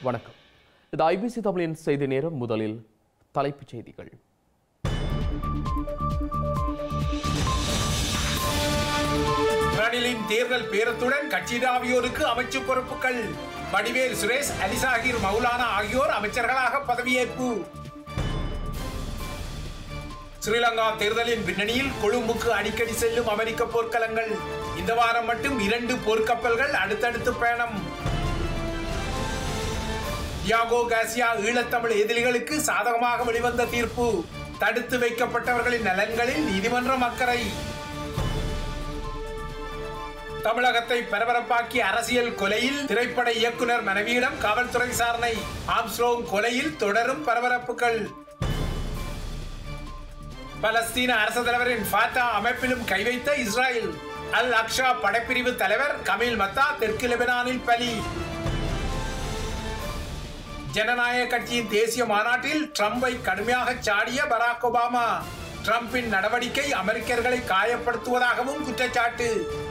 வணக்கம் இது ஐபிசி தமிழின் செய்தி நேரம் முதலில் தலைப்புச் செய்திகள் ரணிலின் தேர்தல் பேரத்துடன் கட்சிதாவியோருக்கு அமைச்சு பொறுப்புகள் வடிவேல் சுரேஷ் அலிசாகிர் மௌலானா ஆகியோர் அமைச்சர்களாக பதவியேற்பு ஸ்ரீலங்கா தேர்தலின் பின்னணியில் கொழும்புக்கு அடிக்கடி செல்லும் அமெரிக்க போர்க்களங்கள் இந்த வாரம் மட்டும் இரண்டு போர்க்கப்பல்கள் அடுத்தடுத்து பயணம் டியாகோ காசியா ஈழத்தமிழ் எதிரிகளுக்கு சாதகமாக வெளிவந்த தீர்ப்பு தடுத்து வைக்கப்பட்டவர்களின் நலன்களில் நீதிமன்றம் அக்கறை தமிழகத்தை பரபரப்பாக்கிய அரசியல் கொலையில் திரைப்பட இயக்குனர் மனைவியிடம் காவல்துறை விசாரணை ஆம்ஸ்ட்ரோங் கொலையில் தொடரும் பரபரப்புகள் பலஸ்தீன அரசு தலைவரின் ஃபாத்தா அமைப்பிலும் கை வைத்த இஸ்ராயல் அல் அக்ஷா படைப்பிரிவு தலைவர் கமில் மத்தா தெற்கு லெபனானில் பலி ஜனநாயக கட்சியின் தேசிய மாநாட்டில் ட்ரம்பை கடுமையாக சாடிய பராக் ஒபாமா ட்ரம்பின் நடவடிக்கை அமெரிக்கர்களை காயப்படுத்துவதாகவும் குற்றச்சாட்டு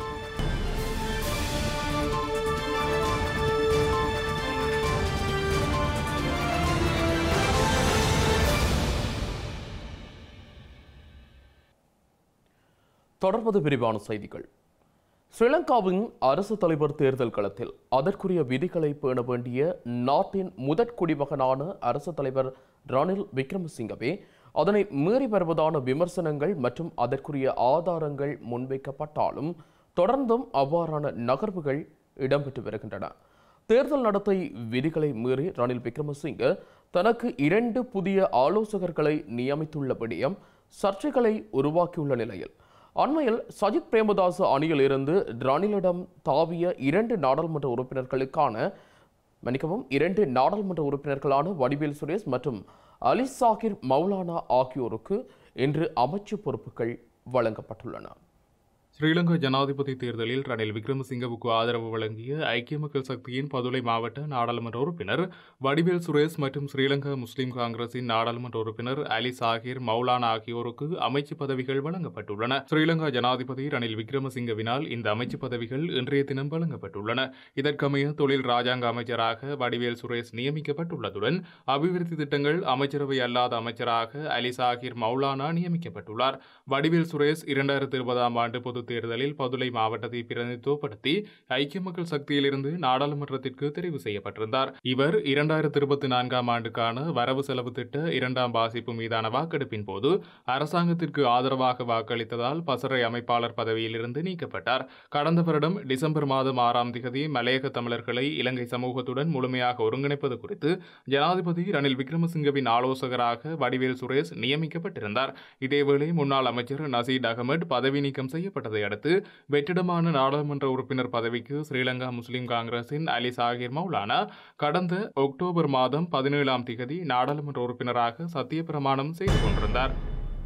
தொடர்வது விரிவான செய்திகள் ஸ்ரீலங்காவின் அரசு தலைவர் தேர்தல் களத்தில் அதற்குரிய விதிகளை பேண வேண்டிய நாட்டின் முதற் குடிமகனான அரசு தலைவர் ரணில் விக்ரமசிங்கவே அதனை மீறி வருவதான விமர்சனங்கள் மற்றும் அதற்குரிய ஆதாரங்கள் முன்வைக்கப்பட்டாலும் தொடர்ந்தும் அவ்வாறான நகர்வுகள் இடம்பெற்று வருகின்றன தேர்தல் நடத்தை விதிகளை மீறி ரணில் விக்ரமசிங்க தனக்கு இரண்டு புதிய ஆலோசகர்களை நியமித்துள்ள விடயம் சர்ச்சைகளை உருவாக்கியுள்ள நிலையில் அண்மையில் சஜித் பிரேமதாச அணியில் இருந்து ரணிலிடம் தாவிய இரண்டு நாடாளுமன்ற உறுப்பினர்களுக்கான மன்னிக்கவும் இரண்டு நாடாளுமன்ற உறுப்பினர்களான வடிவேல் சுரேஷ் மற்றும் அலி சாகிர் மௌலானா ஆகியோருக்கு இன்று அமைச்சு பொறுப்புகள் வழங்கப்பட்டுள்ளன ஸ்ரீலங்கா ஜனாதிபதி தேர்தலில் ரணில் விக்ரமசிங்கவுக்கு ஆதரவு வழங்கிய ஐக்கிய மக்கள் சக்தியின் பதுளை மாவட்ட நாடாளுமன்ற உறுப்பினர் வடிவேல் சுரேஷ் மற்றும் ஸ்ரீலங்கா முஸ்லிம் காங்கிரசின் நாடாளுமன்ற உறுப்பினர் அலி சாகிர் மௌலானா ஆகியோருக்கு அமைச்சு பதவிகள் வழங்கப்பட்டுள்ளன ஸ்ரீலங்கா ஜனாதிபதி ரணில் விக்ரமசிங்கவினால் இந்த அமைச்சு பதவிகள் இன்றைய தினம் வழங்கப்பட்டுள்ளன இதற்கமைய தொழில் ராஜாங்க அமைச்சராக வடிவேல் சுரேஷ் நியமிக்கப்பட்டுள்ளதுடன் அபிவிருத்தி திட்டங்கள் அமைச்சரவை அல்லாத அமைச்சராக அலி சாகிர் மௌலானா நியமிக்கப்பட்டுள்ளார் வடிவேல் சுரேஷ் இரண்டாயிரத்தி இருபதாம் ஆண்டு பொது தேர்தலில் பதுளை மாவட்டத்தை பிரதிநிதித்துவப்படுத்தி ஐக்கிய மக்கள் சக்தியிலிருந்து நாடாளுமன்றத்திற்கு தெரிவு செய்யப்பட்டிருந்தார் இவர் இரண்டாயிரத்தி இருபத்தி நான்காம் ஆண்டுக்கான வரவு செலவு திட்ட இரண்டாம் வாசிப்பு மீதான வாக்கெடுப்பின் போது அரசாங்கத்திற்கு ஆதரவாக வாக்களித்ததால் பசறை அமைப்பாளர் பதவியிலிருந்து நீக்கப்பட்டார் கடந்த வருடம் டிசம்பர் மாதம் ஆறாம் திகதி மலையக தமிழர்களை இலங்கை சமூகத்துடன் முழுமையாக ஒருங்கிணைப்பது குறித்து ஜனாதிபதி ரணில் விக்ரமசிங்கவின் ஆலோசகராக வடிவேல் சுரேஷ் நியமிக்கப்பட்டிருந்தார் இதேவேளை முன்னாள் அமைச்சர் நசீத் அகமது பதவி நீக்கம் செய்யப்பட்டதை அடுத்து வெற்றிடமான நாடாளுமன்ற உறுப்பினர் பதவிக்கு ஸ்ரீலங்கா முஸ்லிம் காங்கிரசின் அலி சாகிர் மௌலானா கடந்த அக்டோபர் மாதம் பதினேழாம் திகதி நாடாளுமன்ற உறுப்பினராக சத்திய பிரமாணம் செய்து கொண்டிருந்தார்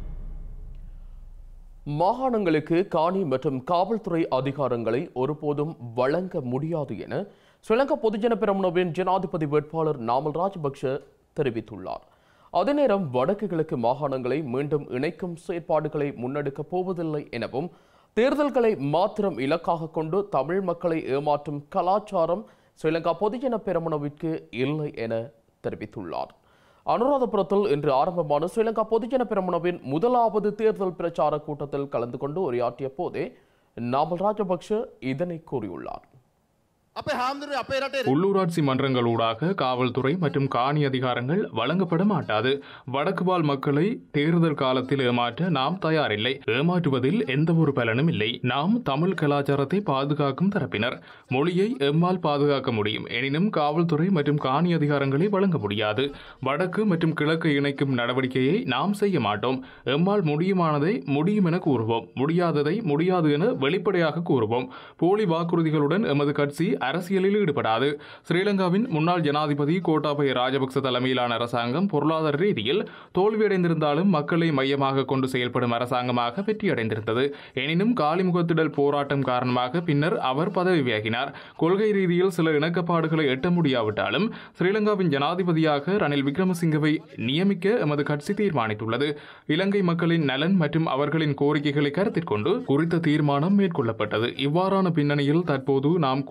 மாகாணங்களுக்கு காணி மற்றும் காவல்துறை அதிகாரங்களை ஒருபோதும் வழங்க முடியாது என ஸ்ரீலங்கா பொதுஜன பெரமுனவின் ஜனாதிபதி வேட்பாளர் நாமல் ராஜபக்ஷ தெரிவித்துள்ளார் அதே நேரம் வடக்கு கிழக்கு மாகாணங்களை மீண்டும் இணைக்கும் செயற்பாடுகளை முன்னெடுக்கப் போவதில்லை எனவும் தேர்தல்களை மாத்திரம் இலக்காக கொண்டு தமிழ் மக்களை ஏமாற்றும் கலாச்சாரம் ஸ்ரீலங்கா பொதுஜன பெரமுனவிற்கு இல்லை என தெரிவித்துள்ளார் அனுராதபுரத்தில் இன்று ஆரம்பமான ஸ்ரீலங்கா பொதுஜன பெரமுனவின் முதலாவது தேர்தல் பிரச்சார கூட்டத்தில் கலந்து கொண்டு உரையாற்றிய போதே நாமல் ராஜபக்ஷ இதனை கூறியுள்ளார் අපේ හාමුදුරුව අපේ රටේ உள்ளூராட்சி மன்றங்களூடாக காவல்துறை மற்றும் காணி அதிகாரங்கள் வழங்கப்பட மாட்டாது வடக்கு வாழ் மக்களை தேர்தல் காலத்தில் ஏமாற்ற நாம் தயாரில்லை ஏமாற்றுவதில் எந்த ஒரு பலனும் இல்லை நாம் தமிழ் கலாச்சாரத்தை பாதுகாக்கும் தரப்பினர் மொழியை எம்மால் பாதுகாக்க முடியும் எனினும் காவல்துறை மற்றும் காணி அதிகாரங்களை வழங்க முடியாது வடக்கு மற்றும் கிழக்கு இணைக்கும் நடவடிக்கையை நாம் செய்ய மாட்டோம் எம்மால் முடியுமானதை முடியும் என கூறுவோம் முடியாததை முடியாது என வெளிப்படையாக கூறுவோம் போலி வாக்குறுதிகளுடன் எமது கட்சி அரசியலில் ஈடுபடாது ஸ்ரீலங்காவின் முன்னாள் ஜனாதிபதி கோட்டாபய ராஜபக்ச தலைமையிலான அரசாங்கம் பொருளாதார ரீதியில் தோல்வியடைந்திருந்தாலும் மக்களை மையமாக கொண்டு செயல்படும் அரசாங்கமாக வெற்றியடைந்திருந்தது எனினும் காலிமுகத்திடல் போராட்டம் காரணமாக பின்னர் அவர் பதவி விலகினார் கொள்கை ரீதியில் சில இணக்கப்பாடுகளை எட்ட முடியாவிட்டாலும் ஸ்ரீலங்காவின் ஜனாதிபதியாக ரணில் விக்ரமசிங்கவை நியமிக்க எமது கட்சி தீர்மானித்துள்ளது இலங்கை மக்களின் நலன் மற்றும் அவர்களின் கோரிக்கைகளை கருத்தில் கொண்டு குறித்த தீர்மானம் மேற்கொள்ளப்பட்டது இவ்வாறான பின்னணியில் தற்போது நாம் குறுகிய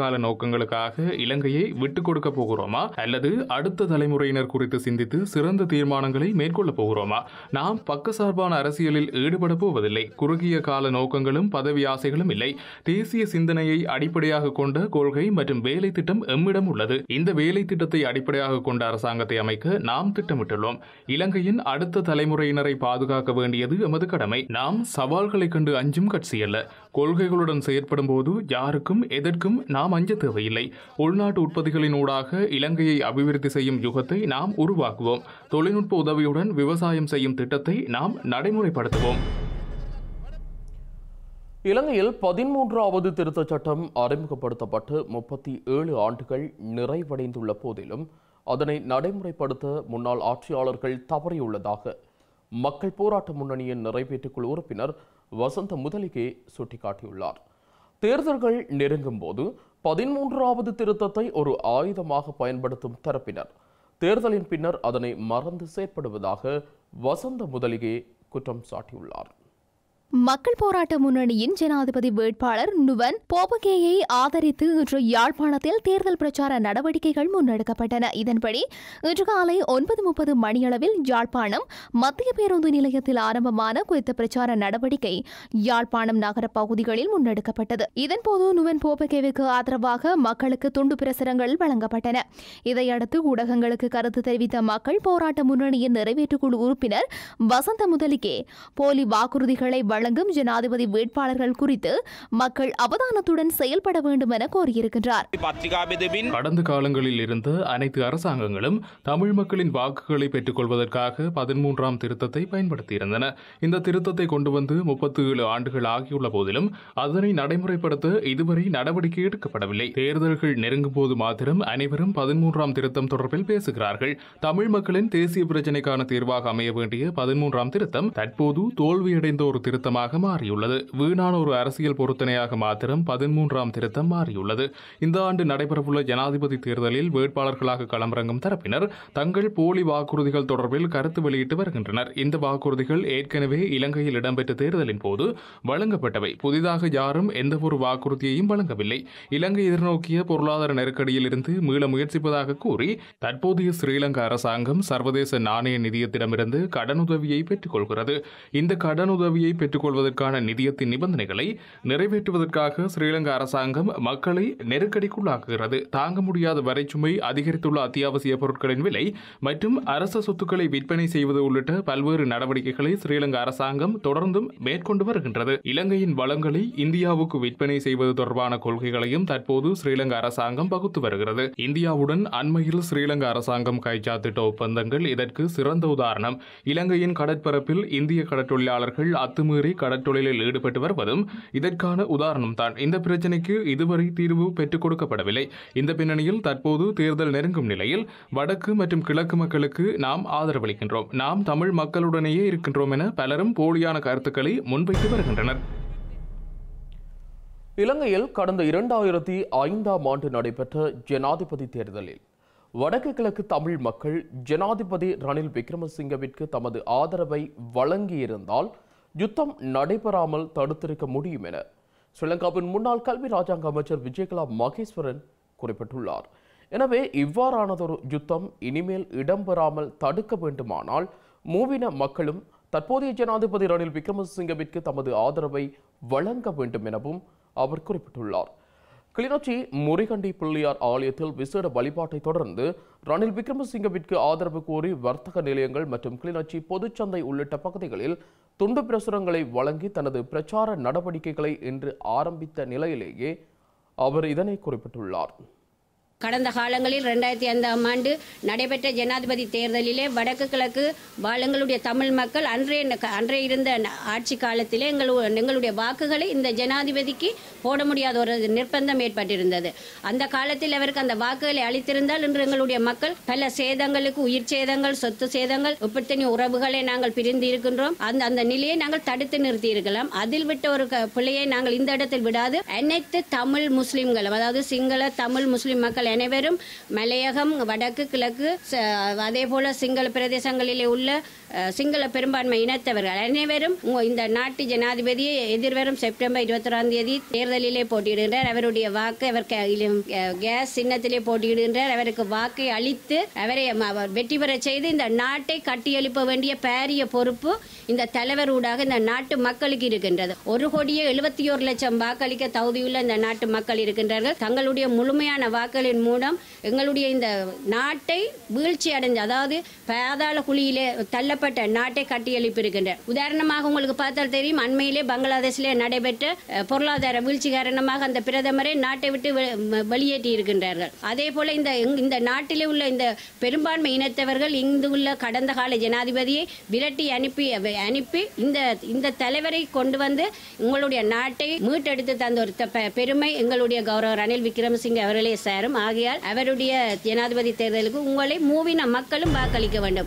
கால நோக்கங்களுக்காக இலங்கையை விட்டுக் கொடுக்க போகிறோமா அல்லது அடுத்த தலைமுறையினர் குறித்து சிந்தித்து சிறந்த தீர்மானங்களை மேற்கொள்ளப் போகிறோமா நாம் பக்கசார்பான அரசியலில் ஈடுபட போவதில்லை குறுகிய கால நோக்கங்களும் பதவி ஆசைகளும் இல்லை தேசிய சிந்தனையை அடிப்படையாக கொண்ட கொள்கை மற்றும் வேலை திட்டம் எம்மிடம் உள்ளது இந்த வேலை திட்டத்தை அடிப்படையாக கொண்ட அரசாங்கத்தை அமைக்க நாம் திட்டமிட்டுள்ளோம் இலங்கையின் அடுத்த தலைமுறையினரை பாதுகாக்க வேண்டியது எமது கடமை நாம் சவால்களை கண்டு அஞ்சும் கட்சி அல்ல கொள்கைகளுடன் செயற்படும் போது யாருக்கும் எதற்கும் நாம் அஞ்ச தேவையில்லை உள்நாட்டு உற்பத்திகளின் ஊடாக இலங்கையை அபிவிருத்தி செய்யும் யுகத்தை நாம் உருவாக்குவோம் தொழில்நுட்ப உதவியுடன் விவசாயம் செய்யும் திட்டத்தை நாம் நடைமுறைப்படுத்துவோம் இலங்கையில் பதிமூன்றாவது திருத்தச் சட்டம் அறிமுகப்படுத்தப்பட்டு முப்பத்தி ஏழு ஆண்டுகள் நிறைவடைந்துள்ள போதிலும் அதனை நடைமுறைப்படுத்த முன்னாள் ஆட்சியாளர்கள் தவறியுள்ளதாக மக்கள் போராட்ட முன்னணியின் நிறைவேற்றுக்குழு உறுப்பினர் வசந்த முதலிகே சுட்டிக்காட்டியுள்ளார் தேர்தல்கள் நெருங்கும் போது பதிமூன்றாவது திருத்தத்தை ஒரு ஆயுதமாக பயன்படுத்தும் தரப்பினர் தேர்தலின் பின்னர் அதனை மறந்து செயற்படுவதாக வசந்த முதலிகே குற்றம் சாட்டியுள்ளார் மக்கள் போராட்ட முன்னணியின் ஜனாதிபதி வேட்பாளர் நுவன் போபகேயை ஆதரித்து இன்று யாழ்ப்பாணத்தில் தேர்தல் பிரச்சார நடவடிக்கைகள் முன்னெடுக்கப்பட்டன இதன்படி இன்று காலை ஒன்பது முப்பது மணியளவில் யாழ்ப்பாணம் மத்திய பேருந்து நிலையத்தில் ஆரம்பமான குறித்த பிரச்சார நடவடிக்கை யாழ்ப்பாணம் நகர பகுதிகளில் முன்னெடுக்கப்பட்டது இதன்போது நுவன் போபகேவுக்கு ஆதரவாக மக்களுக்கு துண்டு பிரசுரங்கள் வழங்கப்பட்டன இதையடுத்து ஊடகங்களுக்கு கருத்து தெரிவித்த மக்கள் போராட்ட முன்னணியின் நிறைவேற்றுக்குழு உறுப்பினர் வசந்த முதலிகே போலி வாக்குறுதிகளை வழங்கும் ஜனாதிபதி வேட்பாளர்கள் குறித்து மக்கள் அவதானத்துடன் செயல்பட வேண்டும் என கோரியிருக்கின்றார் පත්‍රිකා බෙදමින් கடந்த காலங்களில் இருந்த அனைத்து அரசாங்கங்களும் தமிழ் மக்களின் வாக்குகளை பெற்றுக்கொள்வதற்காக பதிமூன்றாம் திருத்தத்தை பயன்படுத்தியிருந்தன இந்த திருத்தத்தை கொண்டு வந்து முப்பத்தி ஏழு ஆண்டுகள் ஆகியுள்ள போதிலும் அதனை நடைமுறைப்படுத்த இதுவரை நடவடிக்கை எடுக்கப்படவில்லை தேர்தல்கள் நெருங்கும் போது மாத்திரம் அனைவரும் பதிமூன்றாம் திருத்தம் தொடர்பில் பேசுகிறார்கள் தமிழ் மக்களின் தேசிய பிரச்சினைக்கான தீர்வாக அமைய வேண்டிய பதிமூன்றாம் திருத்தம் தற்போது தோல்வியடைந்த ஒரு திருத்தமாக மாறியுள்ளது வீணான ஒரு அரசியல் பொருத்தனையாக மாத்திரம் பதிமூன்றாம் திருத்தம் மாறியுள்ளது இந்த ஆண்டு நடைபெறவுள்ள ஜனாதிபதி தேர்தலில் வேட்பாளர்களாக களமிறங்கும் தரப்பினர் தங்கள் போலி வாக்குறுதிகள் தொடர்பில் கருத்து வெளியிட்டு வருகின்றனர் இந்த வாக்குறுதிகள் ஏற்கனவே இலங்கையில் இடம்பெற்ற தேர்தலின் போது வழங்கப்பட்டவை புதிதாக யாரும் எந்தவொரு வாக்குறுதியையும் வழங்கவில்லை இலங்கை எதிர்நோக்கிய பொருளாதார நெருக்கடியில் இருந்து மீள முயற்சிப்பதாக கூறி தற்போதைய ஸ்ரீலங்கா அரசாங்கம் சர்வதேச நாணய நிதியத்திடமிருந்து கடனுதவியை பெற்றுக்கொள்கிறது இந்த கடனுதவியை பெற்றுக்கொள்வதற்கான நிதியத்தின் நிபந்தனைகளை நிறைவேற்றுவதற்காக ஸ்ரீலங்கா அரசாங்கம் மக்களை நெருக்கடிக்குள்ளாக்குகிறது தாங்க முடியாத வரைச்சுமை அதிகரித்துள்ள அத்தியாவசிய பொருட்களின் விலை மற்றும் அரச சொத்துக்களை விற்பனை செய்வது உள்ளிட்ட பல்வேறு நடவடிக்கைகளை ஸ்ரீலங்கா அரசாங்கம் தொடர்ந்தும் மேற்கொண்டு வருகின்றது இலங்கையின் வளங்களை இந்தியாவுக்கு விற்பனை செய்வது தொடர்பான கொள்கைகளையும் தற்போது ஸ்ரீலங்கா அரசாங்கம் வகுத்து வருகிறது இந்தியாவுடன் அண்மையில் ஸ்ரீலங்கா அரசாங்கம் கைச்சாத்திட்ட ஒப்பந்தங்கள் இதற்கு சிறந்த உதாரணம் இலங்கையின் கடற்பரப்பில் இந்திய கடற்றொழிலாளர்கள் அத்துமீறி கடற்றொழிலில் ஈடுபட்டு வருவதும் இதற்கான உதாரணம் தான் இந்த பிரச்சினைக்கு இதுவரை தீர்வு பெற்றுக் கொடுக்கப்படவில்லை இந்த பின்னணியில் தற்போது தேர்தல் நெருங்கும் நிலையில் வடக்கு மற்றும் கிழக்கு மக்களுக்கு நாம் ஆதரவளிக்கின்றோம் நாம் தமிழ் மக்களுடனேயே இருக்கின்றோம் என பலரும் போலியான கருத்துக்களை முன்வைத்து வருகின்றனர் இலங்கையில் கடந்த இரண்டாயிரத்தி ஐந்தாம் ஆண்டு நடைபெற்ற ஜனாதிபதி தேர்தலில் வடக்கு கிழக்கு தமிழ் மக்கள் ஜனாதிபதி ரணில் விக்ரமசிங்கவிற்கு தமது ஆதரவை வழங்கியிருந்தால் யுத்தம் நடைபெறாமல் தடுத்திருக்க முடியும் என ஸ்ரீலங்காவின் முன்னாள் கல்வி ராஜாங்க அமைச்சர் விஜயகலா மகேஸ்வரன் குறிப்பிட்டுள்ளார் எனவே இவ்வாறானதொரு யுத்தம் இனிமேல் இடம்பெறாமல் தடுக்க வேண்டுமானால் மூவின மக்களும் தற்போதைய ஜனாதிபதி ரணில் விக்ரமசிங்கவிற்கு தமது ஆதரவை வழங்க வேண்டும் எனவும் அவர் குறிப்பிட்டுள்ளார் கிளிநொச்சி முறிகண்டி பிள்ளையார் ஆலயத்தில் விசேட வழிபாட்டை தொடர்ந்து ரணில் விக்ரமசிங்கவிற்கு ஆதரவு கோரி வர்த்தக நிலையங்கள் மற்றும் கிளிநொச்சி பொதுச்சந்தை உள்ளிட்ட பகுதிகளில் துண்டு பிரசுரங்களை வழங்கி தனது பிரச்சார நடவடிக்கைகளை இன்று ஆரம்பித்த நிலையிலேயே அவர் இதனை குறிப்பிட்டுள்ளார் கடந்த காலங்களில் ரெண்டாயிரத்தி ஐந்தாம் ஆண்டு நடைபெற்ற ஜனாதிபதி தேர்தலிலே வடக்கு கிழக்கு எங்களுடைய தமிழ் மக்கள் அன்றைய அன்றைய இருந்த ஆட்சி காலத்திலே எங்கள் எங்களுடைய வாக்குகளை இந்த ஜனாதிபதிக்கு போட முடியாத ஒரு நிர்பந்தம் ஏற்பட்டிருந்தது அந்த காலத்தில் அவருக்கு அந்த வாக்குகளை அளித்திருந்தால் இன்று எங்களுடைய மக்கள் பல சேதங்களுக்கு உயிர் சேதங்கள் சொத்து சேதங்கள் இப்படித்தனி உறவுகளை நாங்கள் பிரிந்து இருக்கின்றோம் அந்த அந்த நிலையை நாங்கள் தடுத்து நிறுத்தி இருக்கலாம் அதில் விட்ட ஒரு க- பிள்ளையை நாங்கள் இந்த இடத்தில் விடாது அனைத்து தமிழ் முஸ்லிம்களும் அதாவது சிங்கள தமிழ் முஸ்லிம் மக்கள் அனைவரும் மலையகம் வடக்கு கிழக்கு ச- அதே போல சிங்கள பிரதேசங்களிலே உள்ள அஹ், சிங்கள பெரும்பான்மை இனத்தவர்கள் அனைவரும் உங்க- இந்த நாட்டு ஜனாதிபதியை எதிர்வரும் செப்டம்பர் இருபத்தொராம் தேதி தேர்தலிலே போட்டியிடுகின்றார் அவருடைய வாக்கை அவர் கே- இலும், கே- கேஸ் சின்னத்திலே போட்டியிடுகின்றார் அவருக்கு வாக்கை அளித்து அவரை ம- அவர் வெற்றி பெறச் செய்து இந்த நாட்டை கட்டியெழுப்ப வேண்டிய பாரிய பொறுப்பு இந்த தலைவர் ஊடாக இந்த நாட்டு மக்களுக்கு இருக்கின்றது ஒரு கோடியே எழுபத்தி ஒரு லட்சம் வாக்களிக்க தகுதியுள்ள இந்த நாட்டு மக்கள் இருக்கின்றார்கள் தங்களுடைய முழுமையான வாக்களின் மூலம் எங்களுடைய இந்த நாட்டை வீழ்ச்சி அடைஞ்ச அதாவது பாதாள குழியிலே தள்ளப்பட்ட நாட்டை கட்டியெழுப்பியிருக்கின்ற உதாரணமாக உங்களுக்கு பார்த்தால் தெரியும் அண்மையிலே பங்களாதேஷிலே நடைபெற்ற அஹ், பொருளாதார வீழ்ச்சி காரணமாக அந்த பிரதமரை நாட்டை விட்டு வெ- ம- வெளியேற்றி இருக்கின்றார்கள் அதே போல இந்த எங்- இந்த நாட்டிலே உள்ள இந்த பெரும்பான்மை இனத்தவர்கள் இங்கு உள்ள கடந்த கால ஜனாதிபதியை விரட்டி அனுப்பி அவ- அனுப்பி இந்த இந்த தலைவரை கொண்டு வந்து உங்களுடைய நாட்டை மீட்டெடுத்து தந்த ஒரு த- பெ- பெருமை எங்களுடைய கௌரவ ரணில் விக்ரமசிங்கே அவர்களே சேரும் ஆகையால் அவருடைய ஜனாதிபதி தேர்தலுக்கு உங்களை மூவின மக்களும் வாக்களிக்க வேண்டும்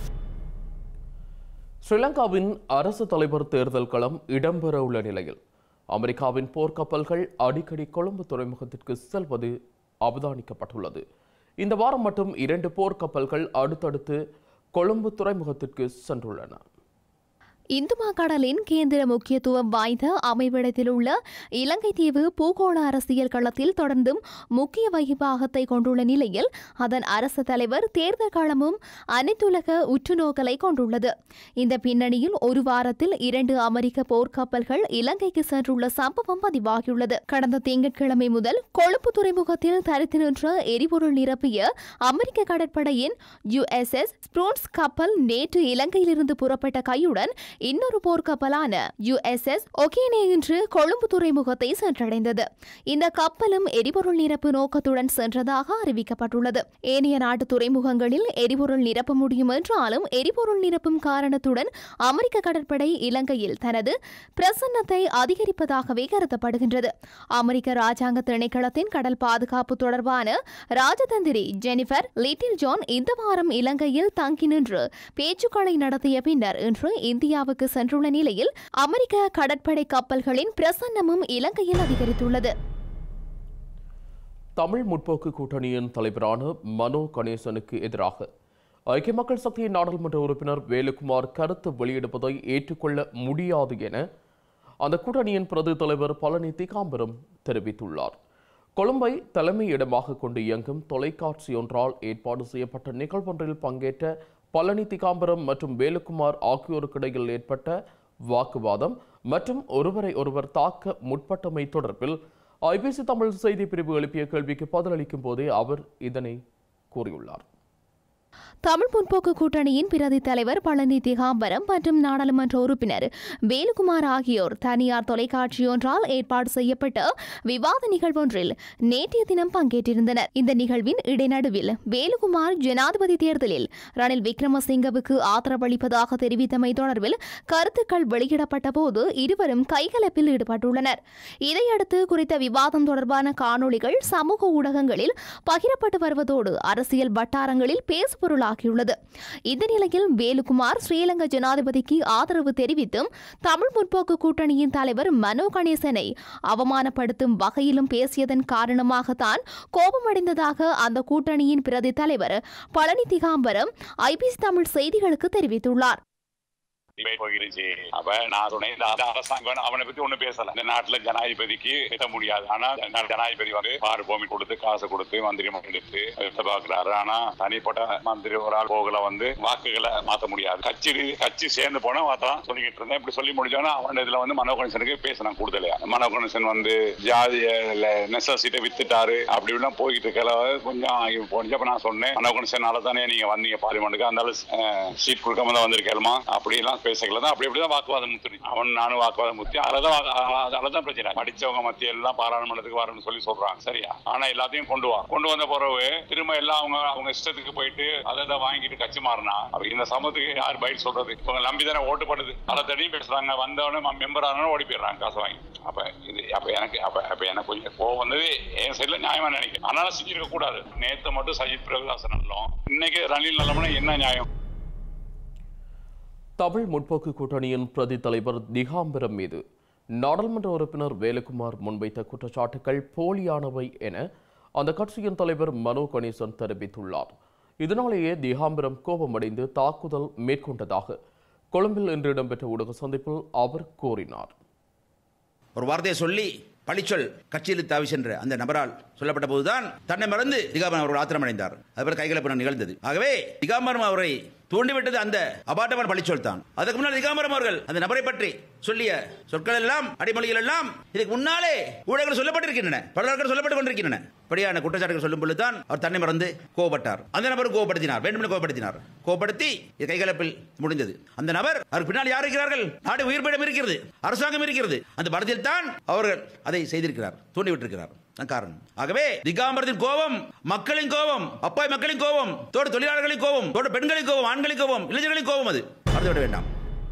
ஸ்ரீலங்காவின் அரசு தலைவர் தேர்தல் களம் இடம்பெற உள்ள நிலையில் அமெரிக்காவின் போர்க்கப்பல்கள் அடிக்கடி கொழும்பு துறைமுகத்திற்கு செல்வது அவதானிக்கப்பட்டுள்ளது இந்த வாரம் மட்டும் இரண்டு போர்க்கப்பல்கள் அடுத்தடுத்து கொழும்பு துறைமுகத்திற்கு சென்றுள்ளன இந்து மாக்கடலின் கேந்திர முக்கியத்துவம் வாய்ந்த அமைவிடத்தில் உள்ள இலங்கை தீவு பூகோள அரசியல் களத்தில் தொடர்ந்தும் முக்கிய வகிபாகத்தை கொண்டுள்ள நிலையில் அதன் அரசு தலைவர் தேர்தல் களமும் அனைத்துலக உற்றுநோக்கலை கொண்டுள்ளது இந்த பின்னணியில் ஒரு வாரத்தில் இரண்டு அமெரிக்க போர்க்கப்பல்கள் இலங்கைக்கு சென்றுள்ள சம்பவம் பதிவாகியுள்ளது கடந்த திங்கட்கிழமை முதல் கொழும்பு துறைமுகத்தில் தரித்து நின்ற எரிபொருள் நிரப்பிய அமெரிக்க கடற்படையின் யுஎஸ்எஸ் ஸ்ப்ரூன்ஸ் கப்பல் நேற்று இலங்கையிலிருந்து புறப்பட்ட கையுடன் இன்னொரு போர்க்கப்பலான யுஎஸ்எஸ் ஒகேனே இன்று கொழும்பு துறைமுகத்தை சென்றடைந்தது இந்த கப்பலும் எரிபொருள் நிரப்பு நோக்கத்துடன் சென்றதாக அறிவிக்கப்பட்டுள்ளது ஏனைய நாட்டு துறைமுகங்களில் எரிபொருள் நிரப்ப முடியும் என்றாலும் எரிபொருள் நிரப்பும் காரணத்துடன் அமெரிக்க கடற்படை இலங்கையில் தனது பிரசன்னத்தை அதிகரிப்பதாகவே கருதப்படுகின்றது அமெரிக்க ராஜாங்க திணைக்களத்தின் கடல் பாதுகாப்பு தொடர்பான ராஜதந்திரி ஜெனிஃபர் லிட்டில் ஜான் இந்த வாரம் இலங்கையில் தங்கி நின்று பேச்சுக்களை நடத்திய பின்னர் இன்று இந்தியாவுக்கு சென்றுள்ள நிலையில் அமெரிக்க கடற்படை கப்பல்களின் பிரசன்னமும் இலங்கையில் அதிகரித்துள்ளது தமிழ் முற்போக்கு கூட்டணியின் தலைவரான மனோ கணேசனுக்கு எதிராக ஐக்கிய மக்கள் சக்தியின் நாடாளுமன்ற உறுப்பினர் வேலுக்குமார் கருத்து வெளியிடுவதை ஏற்றுக்கொள்ள முடியாது என அந்த கூட்டணியின் பிரதி தலைவர் பழனி திகாம்பரம் தெரிவித்துள்ளார் கொழும்பை தலைமையிடமாக கொண்டு இயங்கும் தொலைக்காட்சி ஒன்றால் ஏற்பாடு செய்யப்பட்ட நிகழ்வொன்றில் பங்கேற்ற பழனி திகாம்பரம் மற்றும் வேலுக்குமார் ஆகியோருக்கிடையில் ஏற்பட்ட வாக்குவாதம் மற்றும் ஒருவரை ஒருவர் தாக்க முற்பட்டமை தொடர்பில் ஐபிசி தமிழ் செய்தி பிரிவு எழுப்பிய கேள்விக்கு பதிலளிக்கும் போதே அவர் இதனை கூறியுள்ளார் தமிழ் முற்போக்கு கூட்டணியின் பிரதி தலைவர் பழனி திகாம்பரம் மற்றும் நாடாளுமன்ற உறுப்பினர் வேலுகுமார் ஆகியோர் தனியார் தொலைக்காட்சி ஒன்றால் ஏற்பாடு செய்யப்பட்ட விவாத நிகழ்வொன்றில் நேற்றைய தினம் பங்கேற்றிருந்தனர் இந்த நிகழ்வின் இடைநடுவில் வேலுகுமார் ஜனாதிபதி தேர்தலில் ரணில் விக்ரமசிங்கவுக்கு ஆதரவளிப்பதாக தெரிவித்தமை தொடர்பில் கருத்துக்கள் வெளியிடப்பட்ட போது இருவரும் கைகலப்பில் ஈடுபட்டுள்ளனர் இதையடுத்து குறித்த விவாதம் தொடர்பான காணொளிகள் சமூக ஊடகங்களில் பகிரப்பட்டு வருவதோடு அரசியல் வட்டாரங்களில் பேசுபொருளாகியுள்ளது இந்த நிலையில் வேலுகுமார் ஸ்ரீலங்கா ஜனாதிபதிக்கு ஆதரவு தெரிவித்தும் தமிழ் முற்போக்கு கூட்டணியின் தலைவர் மனோ கணேசனை அவமானப்படுத்தும் வகையிலும் பேசியதன் காரணமாகத்தான் கோபமடைந்ததாக அந்த கூட்டணியின் பிரதி தலைவர் பழனி திகாம்பரம் ஐபிசி தமிழ் செய்திகளுக்கு தெரிவித்துள்ளார் டிபேட் போயிருச்சு அப்ப நான் சொன்னேன் இந்த அர- அரசாங்கம் அவனை பத்தி ஒண்ணு பேசல இந்த நாட்டுல ஜனாதிபதிக்கு பேச முடியாது ஆனா ஜன- ஜனாதிபதி வந்து பாரு பூமி கொடுத்து காசு கொடுத்து மந்திரி எடுத்து எடுத்து பாக்குறாரு ஆனா தனிப்பட்ட மந்திரி ஒரு ஆள் போகல வந்து வாக்குகளை மாத்த முடியாது கட்சி ரீ- கட்சி சேர்ந்து போனா மாத்தலாம் சொல்லிக்கிட்டு இருந்தேன் இப்படி சொல்லி முடிச்சோன்னா அவன் இதுல வந்து மனோ கணேசனுக்கு பேசினான் கூடுதலையா மனோ கணேசன் வந்து ஜாதிய நெசசிட்ட வித்துட்டாரு அப்படி இப்படிலாம் போயிட்டு இருக்கல கொஞ்சம் இது போனிச்சு அப்ப நான் சொன்னேன் மனோ கணேசனால தானே நீங்க வந்தீங்க பார்லிமெண்ட்டுக்கு அந்த சீட் கொடுக்காம தான் வந்திருக்கேமா அப்படி எல்லாம் பேசக்கல தான் அப்படி இப்படி தான் வாக்குவாதம் முத்துரு அவன் நானும் வாக்குவாதம் முத்தி அதுலதான் அதுலதான் பிரச்சனை படிச்சவங்க மத்திய எல்லாம் பாராளுமன்றத்துக்கு வரணும்னு சொல்லி சொல்றாங்க சரியா ஆனா எல்லாத்தையும் கொண்டு வா கொண்டு வந்த பிறகு திரும்ப எல்லாம் அவங்க அவங்க இஷ்டத்துக்கு போயிட்டு அதை தான் வாங்கிட்டு கட்சி மாறினா அப்ப இந்த சமூகத்துக்கு யார் பயிர் சொல்றது இவங்க நம்பி தானே ஓட்டு படுது அதை தடியும் பேசுறாங்க வந்தவொடனே மெம்பர் ஆனாலும் ஓடி போயிடுறாங்க காசு வாங்கி அப்ப இது அப்ப எனக்கு அப்ப அப்ப எனக்கு கொஞ்சம் கோவம் வந்தது என் சைடுல நியாயமா நினைக்கிறேன் ஆனாலும் செஞ்சிருக்க கூடாது நேத்து மட்டும் சஜித் பிரகாசன் நல்லோம் இன்னைக்கு ரணில் நல்லம்னா என்ன நியாயம் தமிழ் முற்போக்கு கூட்டணியின் பிரதி தலைவர் திகாம்பரம் மீது நாடாளுமன்ற உறுப்பினர் வேலுக்குமார் முன்வைத்த குற்றச்சாட்டுகள் போலியானவை என அந்த கட்சியின் தலைவர் மனோ கணேசன் தெரிவித்துள்ளார் இதனாலேயே திகாம்பரம் கோபமடைந்து தாக்குதல் மேற்கொண்டதாக கொழும்பில் இன்று இடம்பெற்ற ஊடக சந்திப்பில் அவர் கூறினார் ஒரு வார்த்தையை சொல்லி பழிச்சொல் கட்சியில் தாவி சென்ற அந்த நபரால் சொல்லப்பட்ட போதுதான் தன்னை மறந்து திகாம்பரம் அவர்கள் ஆத்திரமடைந்தார் அதுபோல கைகலப்பணம் நிகழ்ந்தது ஆகவே திகாம்பரம் அவரை தூண்டிவிட்டது அந்த அபாட்டமான பழிச்சொல் தான் அதுக்கு முன்னால் திகாம்பரம் அவர்கள் அந்த நபரை பற்றி சொல்லிய சொற்கள் எல்லாம் அடிமொழிகள் எல்லாம் இதுக்கு முன்னாலே ஊடகங்கள் சொல்லப்பட்டிருக்கின்றன பலர்கள் சொல்லப்பட்டுக் கொண்டிருக்கின்றன இப்படியான குற்றச்சாட்டுகள் சொல்லும் பொழுதுதான் அவர் தன்னை மறந்து கோபப்பட்டார் அந்த நபர் கோபப்படுத்தினார் வேண்டுமென கோபப்படுத்தினார் கோபப்படுத்தி இது கைகலப்பில் முடிந்தது அந்த நபர் அவர் பின்னால் யார் இருக்கிறார்கள் நாடு உயிர்ப்பிடம் இருக்கிறது அரசாங்கம் இருக்கிறது அந்த படத்தில் தான் அவர்கள் அதை செய்திருக்கிறார் தூண்டிவிட்டிருக்கிறார் அதான் காரணம் ஆகவே திகாம்பரத்தின் கோபம் மக்களின் கோபம் அப்பாய் மக்களின் கோபம் தோடு தொழிலாளர்களின் கோபம் தோடு பெண்களின் கோபம் ஆண்களின் கோபம் இளைஞர்களின் கோபம் அது மறந்துவிட வேண்டாம்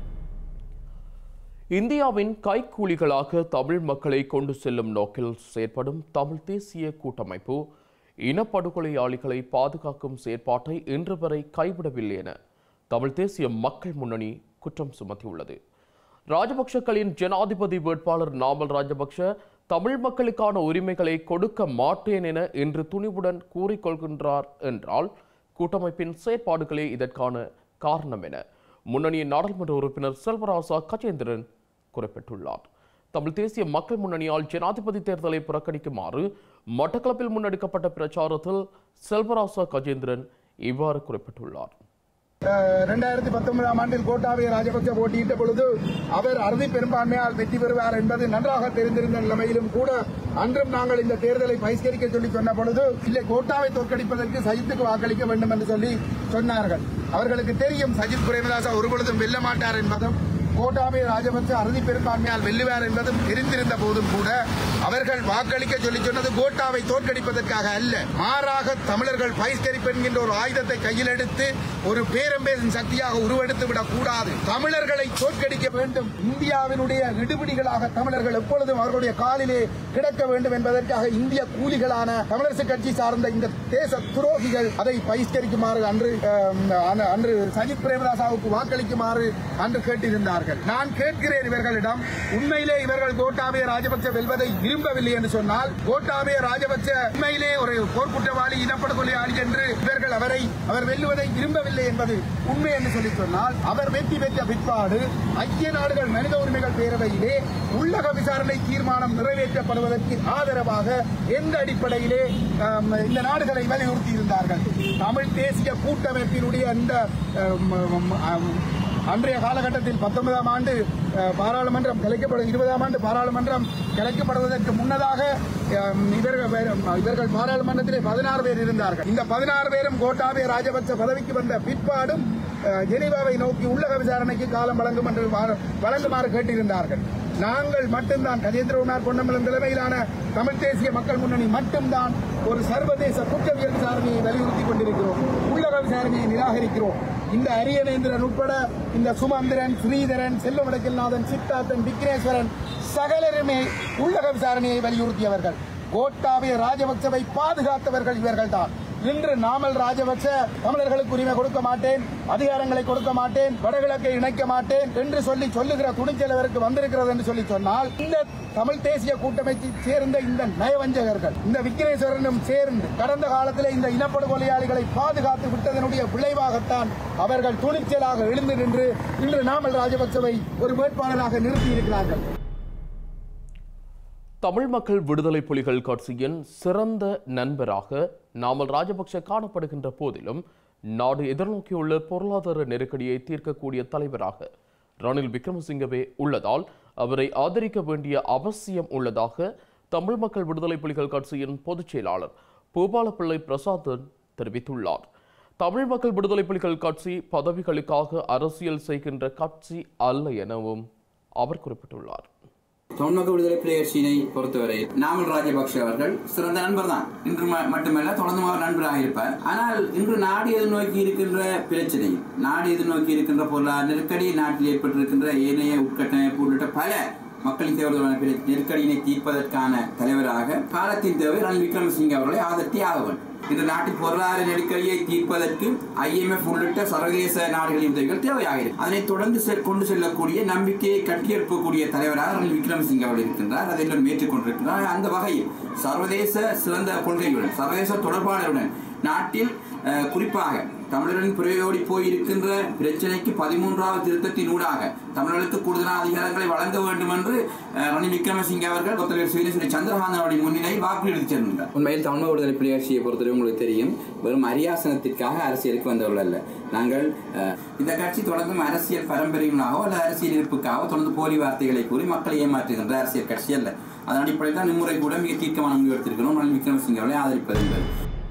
இந்தியாவின் கைக்கூலிகளாக தமிழ் மக்களை கொண்டு செல்லும் நோக்கில் செயற்படும் தமிழ் தேசிய கூட்டமைப்பு இனப்படுகொலையாளிகளை பாதுகாக்கும் செயற்பாட்டை இன்று வரை கைவிடவில்லை என தமிழ் தேசிய மக்கள் முன்னணி குற்றம் சுமத்தியுள்ளது ராஜபக்ஷக்களின் ஜனாதிபதி வேட்பாளர் நாமல் ராஜபக்ஷ தமிழ் மக்களுக்கான உரிமைகளை கொடுக்க மாட்டேன் என இன்று துணிவுடன் கூறிக்கொள்கின்றார் என்றால் கூட்டமைப்பின் செயற்பாடுகளே இதற்கான காரணம் என முன்னணியின் நாடாளுமன்ற உறுப்பினர் செல்வராசா கஜேந்திரன் குறிப்பிட்டுள்ளார் தமிழ் தேசிய மக்கள் முன்னணியால் ஜனாதிபதி தேர்தலை புறக்கணிக்குமாறு மட்டக்களப்பில் முன்னெடுக்கப்பட்ட பிரச்சாரத்தில் செல்வராசா கஜேந்திரன் இவ்வாறு குறிப்பிட்டுள்ளார் இரண்டாயிரத்தி பத்தொன்பதாம் ஆண்டில் கோட்டாபய ராஜபக்ச போட்டியிட்ட பொழுது அவர் அறுதி பெரும்பான்மையால் வெற்றி பெறுவார் என்பது நன்றாக தெரிந்திருந்த நிலைமையிலும் கூட அன்றும் நாங்கள் இந்த தேர்தலை பகிஷ்கரிக்க சொல்லி சொன்ன பொழுது இல்லை கோட்டாவை தோற்கடிப்பதற்கு சஜித்துக்கு வாக்களிக்க வேண்டும் என்று சொல்லி சொன்னார்கள் அவர்களுக்கு தெரியும் சஜித் பிரேமதாசா ஒருபொழுதும் வெல்ல மாட்டார் என்பதும் கோட்டாபய ராஜபக்ச அறுதி பெரும்பான்மையால் வெல்லுவார் என்பதும் தெரிந்திருந்த போதும் கூட அவர்கள் வாக்களிக்க சொல்லி சொன்னது கோட்டாவை தோற்கடிப்பதற்காக அல்ல மாறாக தமிழர்கள் பகிஷ்கரிப்பு என்கின்ற ஒரு ஆயுதத்தை கையில் எடுத்து ஒரு பேரம்பேசின் சக்தியாக உருவெடுத்து விடக் கூடாது தமிழர்களை தோற்கடிக்க வேண்டும் இந்தியாவினுடைய நெடுபிடிகளாக தமிழர்கள் எப்பொழுதும் அவர்களுடைய காலிலே கிடக்க வேண்டும் என்பதற்காக இந்திய கூலிகளான தமிழரசு கட்சி சார்ந்த இந்த தேச துரோகிகள் அதை பகிஷ்கரிக்குமாறு அன்று அஹ், அன்று சஜித் பிரேமதாசாவுக்கு வாக்களிக்குமாறு அன்று கேட்டிருந்தார்கள் நான் கேட்கிறேன் இவர்களிடம் உண்மையிலே இவர்கள் கோட்டாபய ராஜபக்ச வெல்வதை விரும்பவில்லை என்று சொன்னால் கோட்டாபய ராஜபக்ச உண்மையிலே ஒரு போர்க்குற்றவாளி இனப்படுகொலையாளி என்று இவர்கள் அவரை அவர் வெல்லுவதை விரும்பவில்லை என்பது உண்மை என்று சொல்லி சொன்னால் அவர் வெற்றி பெற்ற பிற்பாடு ஐக்கிய நாடுகள் மனித உரிமைகள் பேரவையிலே உள்ளக விசாரணை தீர்மானம் நிறைவேற்றப்படுவதற்கு ஆதரவாக எந்த அடிப்படையிலே ஆம், இந்த நாடுகளை வலியுறுத்தி இருந்தார்கள் தமிழ் தேசிய கூட்டமைப்பினுடைய இந்த ஆம், ஆம், அன்றைய காலகட்டத்தில் பத்தொன்பதாம் ஆண்டு அஹ், பாராளுமன்றம் கலைக்கப்படும் இருபதாம் ஆண்டு பாராளுமன்றம் கலைக்கப்படுவதற்கு முன்னதாக அஹ், இவர்கள் வேறு- இவர்கள் பாராளுமன்றத்திலே பதினாறு பேர் இருந்தார்கள் இந்த பதினாறு பேரும் கோட்டாபய ராஜபக்ச பதவிக்கு வந்த பிற்பாடும் அஹ், ஜெனீவாவை நோக்கி உள்ளக விசாரணைக்கு காலம் வழங்கும் என்று வா- வழங்குமாறு கேட்டிருந்தார்கள் நாங்கள் மட்டும்தான் கஜேந்திரகுமார் பொன்னம்பலம் தலைமையிலான தமிழ் தேசிய மக்கள் முன்னணி மட்டும்தான் ஒரு சர்வதேச குற்றவியல் விசாரணையை வலியுறுத்தி கொண்டிருக்கிறோம் உள்ளக விசாரணையை நிராகரிக்கிறோம் இந்த அரியநேந்திரன் உட்பட இந்த சுமந்திரன் ஸ்ரீதரன் செல்வமடக்கில்நாதன் சித்தார்த்தன் விக்னேஸ்வரன் சகலருமே உள்ளக விசாரணையை வலியுறுத்தியவர்கள் கோட்டாபய ராஜபக்சவை பாதுகாத்தவர்கள் இவர்கள்தான் இன்று நாமல் ராஜபக்ச தமிழர்களுக்கு உரிமை கொடுக்க மாட்டேன் அதிகாரங்களை கொடுக்க மாட்டேன் வடகிழக்கை இணைக்க மாட்டேன் என்று சொல்லி சொல்லுகிற துணைச்சல் அவருக்கு வந்திருக்கிறது என்று சொல்லி சொன்னால் இந்த தமிழ் தேசிய கூட்டமைப்பை சேர்ந்த இந்த நயவஞ்சகர்கள் இந்த விக்னேஸ்வரனும் சேர்ந்து கடந்த காலத்தில் இந்த இனப்படுகொலையாளிகளை பாதுகாத்து விட்டதனுடைய விளைவாகத்தான் அவர்கள் துணிச்சலாக எழுந்து நின்று இன்று நாமல் ராஜபக்சவை ஒரு வேட்பாளராக நிறுத்தியிருக்கிறார்கள் தமிழ் மக்கள் விடுதலை புலிகள் கட்சியின் சிறந்த நண்பராக நாமல் ராஜபக்ஷ காணப்படுகின்ற போதிலும் நாடு எதிர்நோக்கியுள்ள பொருளாதார நெருக்கடியை தீர்க்கக்கூடிய தலைவராக ரணில் விக்ரமசிங்கவே உள்ளதால் அவரை ஆதரிக்க வேண்டிய அவசியம் உள்ளதாக தமிழ் மக்கள் விடுதலை புலிகள் கட்சியின் பொதுச் செயலாளர் பூபாலப்பிள்ளை பிரசாதன் தெரிவித்துள்ளார் தமிழ் மக்கள் விடுதலை புலிகள் கட்சி பதவிகளுக்காக அரசியல் செய்கின்ற கட்சி அல்ல எனவும் அவர் குறிப்பிட்டுள்ளார் தொன்மக விடுதலை புலிகட்சியினை பொறுத்தவரை நாமல் ராஜபக்ஷ அவர்கள் சிறந்த நண்பர் தான் இன்று ம- மட்டுமல்ல தொடர்ந்து அவர் நண்பராக இருப்பார் ஆனால் இன்று நாடு எதிர்நோக்கி இருக்கின்ற பிரச்சனை நாடு எதிர்நோக்கி இருக்கின்ற பொருளாதார நெருக்கடி நாட்டில் ஏற்பட்டிருக்கின்ற ஏனைய உட்கட்டமைப்பு உள்ளிட்ட பல மக்களின் தேவையான பிற- நெருக்கடியினை தீர்ப்பதற்கான தலைவராக காலத்தின் தேவை ரணில் விக்ரமசிங்கே அவர்களை ஆதரித்தே ஆக வேண்டும் இந்த நாட்டில் பொருளாதார நெருக்கடியை தீர்ப்பதற்கு ஐஎம்எஃப் உள்ளிட்ட சர்வதேச நாடுகளின் உதவிகள் தேவையாகிறது அதனை தொடர்ந்து செ- கொண்டு செல்லக்கூடிய நம்பிக்கையை கட்டியெழுப்பக்கூடிய தலைவராக ரணில் விக்ரமசிங்க அவர்கள் இருக்கின்றார் அதை எல்லோரும் ஏற்றுக்கொண்டிருக்கிறார் அந்த வகையில் சர்வதேச சிறந்த கொள்கையுடன் சர்வதேச தொடர்பாளருடன் நாட்டில் அஹ், குறிப்பாக தமிழரின் புறையோடி போயிருக்கின்ற பிரச்சனைக்கு பதிமூன்றாவது திருத்தத்தின் ஊடாக தமிழர்களுக்கு கூடுதலான அதிகாரங்களை வழங்க வேண்டும் என்று அஹ், ரணில் விக்ரமசிங்கே அவர்கள் கொத்தலைவர் சுவீரேஸ்வரி சந்திரகாந்தன் அவருடைய முன்னிலையில் வாக்குறுதி சென்றார் உண்மையில் தமிழ் விடுதலை புலியாட்சியை பொறுத்தவரை உங்களுக்கு தெரியும் வெறும் அரியாசனத்திற்காக அரசியலுக்கு வந்தவர்கள் அல்ல நாங்கள் அஹ், இந்த கட்சி தொடர்ந்தும் அரசியல் பரம்பரையினாகவோ அல்லது அரசியல் இருப்புக்காகவோ தொடர்ந்து போலி வார்த்தைகளை கூறி மக்களை ஏமாற்றுகின்ற அரசியல் கட்சி அல்ல அதன் அடிப்படையில் தான் இம்முறை கூட மிக தீர்க்கமான முடிவு எடுத்திருக்கிறோம் ரணில் விக்ரமசிங்கே அவர்களை ஆதரிப்பது என்பது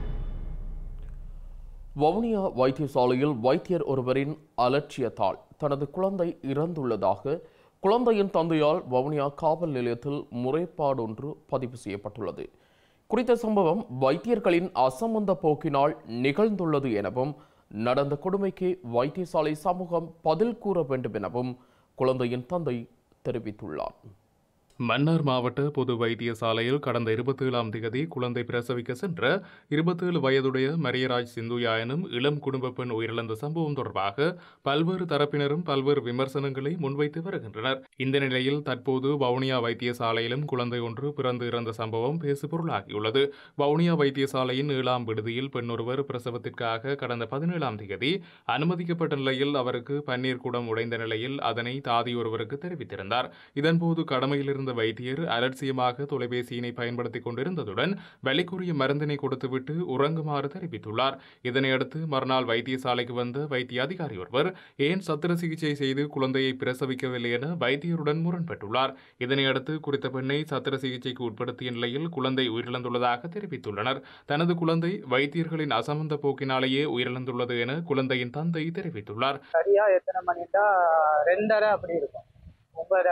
வவுனியா வைத்தியசாலையில் வைத்தியர் ஒருவரின் அலட்சியத்தால் தனது குழந்தை இறந்துள்ளதாக குழந்தையின் தந்தையால் வவுனியா காவல் நிலையத்தில் முறைப்பாடு ஒன்று பதிவு செய்யப்பட்டுள்ளது குறித்த சம்பவம் வைத்தியர்களின் அசம்பந்த போக்கினால் நிகழ்ந்துள்ளது எனவும் நடந்த கொடுமைக்கு வைத்தியசாலை சமூகம் பதில் கூற வேண்டும் எனவும் குழந்தையின் தந்தை தெரிவித்துள்ளார் மன்னார் மாவட்ட பொது வைத்தியசாலையில் கடந்த இருபத்தேழாம் திகதி குழந்தை பிரசவிக்க சென்ற இருபத்தேழு வயதுடைய மரியராஜ் சிந்துயா எனும் இளம் குடும்ப பெண் உயிரிழந்த சம்பவம் தொடர்பாக பல்வேறு தரப்பினரும் பல்வேறு விமர்சனங்களை முன்வைத்து வருகின்றனர் இந்த நிலையில் தற்போது வவுனியா வைத்தியசாலையிலும் குழந்தை ஒன்று பிறந்து இறந்த சம்பவம் பேசுபொருளாகியுள்ளது வவுனியா வைத்தியசாலையின் ஏழாம் விடுதியில் பெண்ணொருவர் பிரசவத்திற்காக கடந்த பதினேழாம் திகதி அனுமதிக்கப்பட்ட நிலையில் அவருக்கு பன்னீர் குடம் உடைந்த நிலையில் அதனை தாதி ஒருவருக்கு தெரிவித்திருந்தார் இதன்போது கடமையிலிருந்த வைத்தியர் அலட்சியமாக தொலைபேசியினை பயன்படுத்திக் கொண்டிருந்ததுடன் வலிக்குரிய மருந்தினை கொடுத்துவிட்டு உறங்குமாறு தெரிவித்துள்ளார் இதனையடுத்து மறுநாள் வைத்தியசாலைக்கு வந்த வைத்திய அதிகாரி ஒருவர் ஏன் சத்திர சிகிச்சை செய்து குழந்தையை பிரசவிக்கவில்லை என வைத்தியருடன் முரண்பட்டுள்ளார் இதனையடுத்து குறித்த பெண்ணை சத்திர சிகிச்சைக்கு உட்படுத்திய நிலையில் குழந்தை உயிரிழந்துள்ளதாக தெரிவித்துள்ளனர் தனது குழந்தை வைத்தியர்களின் அசமந்த போக்கினாலேயே உயிரிழந்துள்ளது என குழந்தையின் தந்தை தெரிவித்துள்ளார் சரியா எத்தனை மணிட்டா ரெண்டரை அப்படி இருக்கும் உங்களோட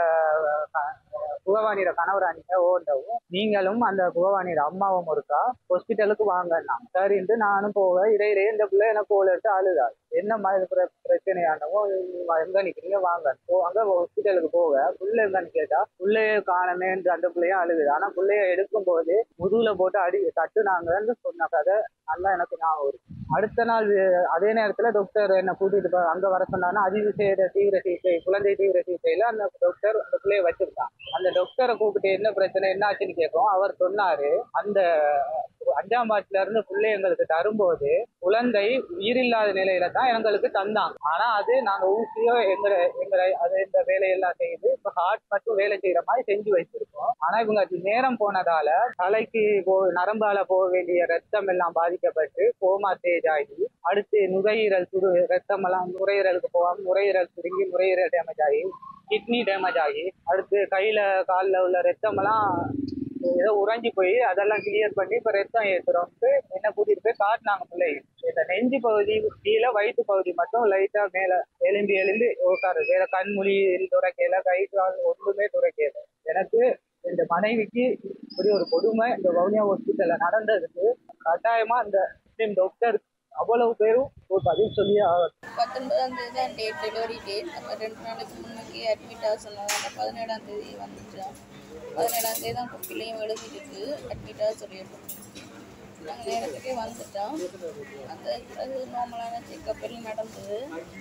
குகவாணியோட கணவர் அணிக்க ஓண்டவும் நீங்களும் அந்த குகவாணியோட அம்மாவும் இருக்கா ஹாஸ்பிட்டலுக்கு வாங்கன்னா சரின்ட்டு நானும் போவேன் இடையிடையே இந்த பிள்ளை எனக்கு கோல் எடுத்து அழுதா என்ன மாதிரி பிர- பிரச்சனையானவோ நீங்க எங்க நிக்கிறீங்க வாங்க போ அங்க ஹாஸ்பிட்டலுக்கு போக புள்ள எங்கன்னு கேட்டா புள்ளைய காணமேன்ற அந்த பிள்ளையும் அழுகுது ஆனா புள்ளைய எடுக்கும் போது முதுகுல போட்டு அடி தட்டுனாங்கன்னு சொன்ன கதை நல்லா எனக்கு ஞாபகம் இருக்கு அடுத்த நாள் வே- அதே நேரத்துல டாக்டர் என்ன கூட்டிட்டு போ- அங்க வர சொன்னாங்கன்னா அதிவிசேட தீவிர சிகிச்சை குழந்தை தீவிர சிகிச்சையில அந்த டாக்டர் அந்த பிள்ளைய வச்சிருக்கான் அந்த டாக்டரை கூப்பிட்டு என்ன பிரச்சனை என்ன ஆச்சுன்னு கேட்கும் அவர் சொன்னாரு அந்த அஞ்சாம் பாட்டுல இருந்து பிள்ளை எங்களுக்கு தரும்போது குழந்தை உயிரில்லாத நிலையில தான் எங்களுக்கு தந்தாங்க ஆனா அது நாங்க ஊசியோ எங்க எங்க அது இந்த வேலையெல்லாம் செய்து இப்ப ஹார்ட் மட்டும் வேலை செய்யற மாதிரி செஞ்சு வச்சிருக்கோம் ஆனா இவங்க அது நேரம் போனதால தலைக்கு போ நரம்பால போக வேண்டிய ரத்தம் எல்லாம் பாதிக்கப்பட்டு கோமா ஸ்டேஜ் ஆகி அடுத்து நுரையீரல் சுரு ரத்தம் எல்லாம் நுரையீரலுக்கு போகாம நுரையீரல் சுருங்கி நுரையீரல் டேமேஜ் ஆகி கிட்னி டேமேஜ் ஆகி அடுத்து கையில கால்ல உள்ள ரத்தம் எல்லாம் ஏதோ உறைஞ்சி போய் அதெல்லாம் கிளியர் பண்ணி இப்ப ரத்தம் ஏத்துறோம்ட்டு என்ன கூட்டிட்டு போய் காட்டினாங்க பிள்ளைங்க இந்த நெஞ்சு பகுதி கீழே வயிற்று பகுதி மட்டும் லைட்டா மேல எலும்பி எலும்பி உட்காரு வேற கண்மொழி துறைக்கையில கை கால் ஒன்றுமே துறைக்கல எனக்கு இந்த மனைவிக்கு இப்படி ஒரு கொடுமை இந்த வவுனியா ஹாஸ்பிட்டல்ல நடந்ததுக்கு கட்டாயமா இந்த முஸ்லிம் டாக்டர் அவ்வளவு பேரும் ஒரு பதில் சொல்லி ஆகணும் பத்தொன்பதாம் தேதி தான் டேட் டெலிவரி டேட் அப்போ ரெண்டு நாளைக்கு முன்னுக்கு அட்மிட் ஆக சொன்னாங்க அந்த பதினேழாம் தேதி வந்துட்டோம் பதினேழாம் தேதி தான் குப்பிலையும் எழுதிருக்கு அட்மிட் ஆக சொல்லியிருக்கோம் நாங்கள் நேரத்துக்கே வந்துட்டோம் அந்த அது நார்மலான செக்கப் எல்லாம் நடந்தது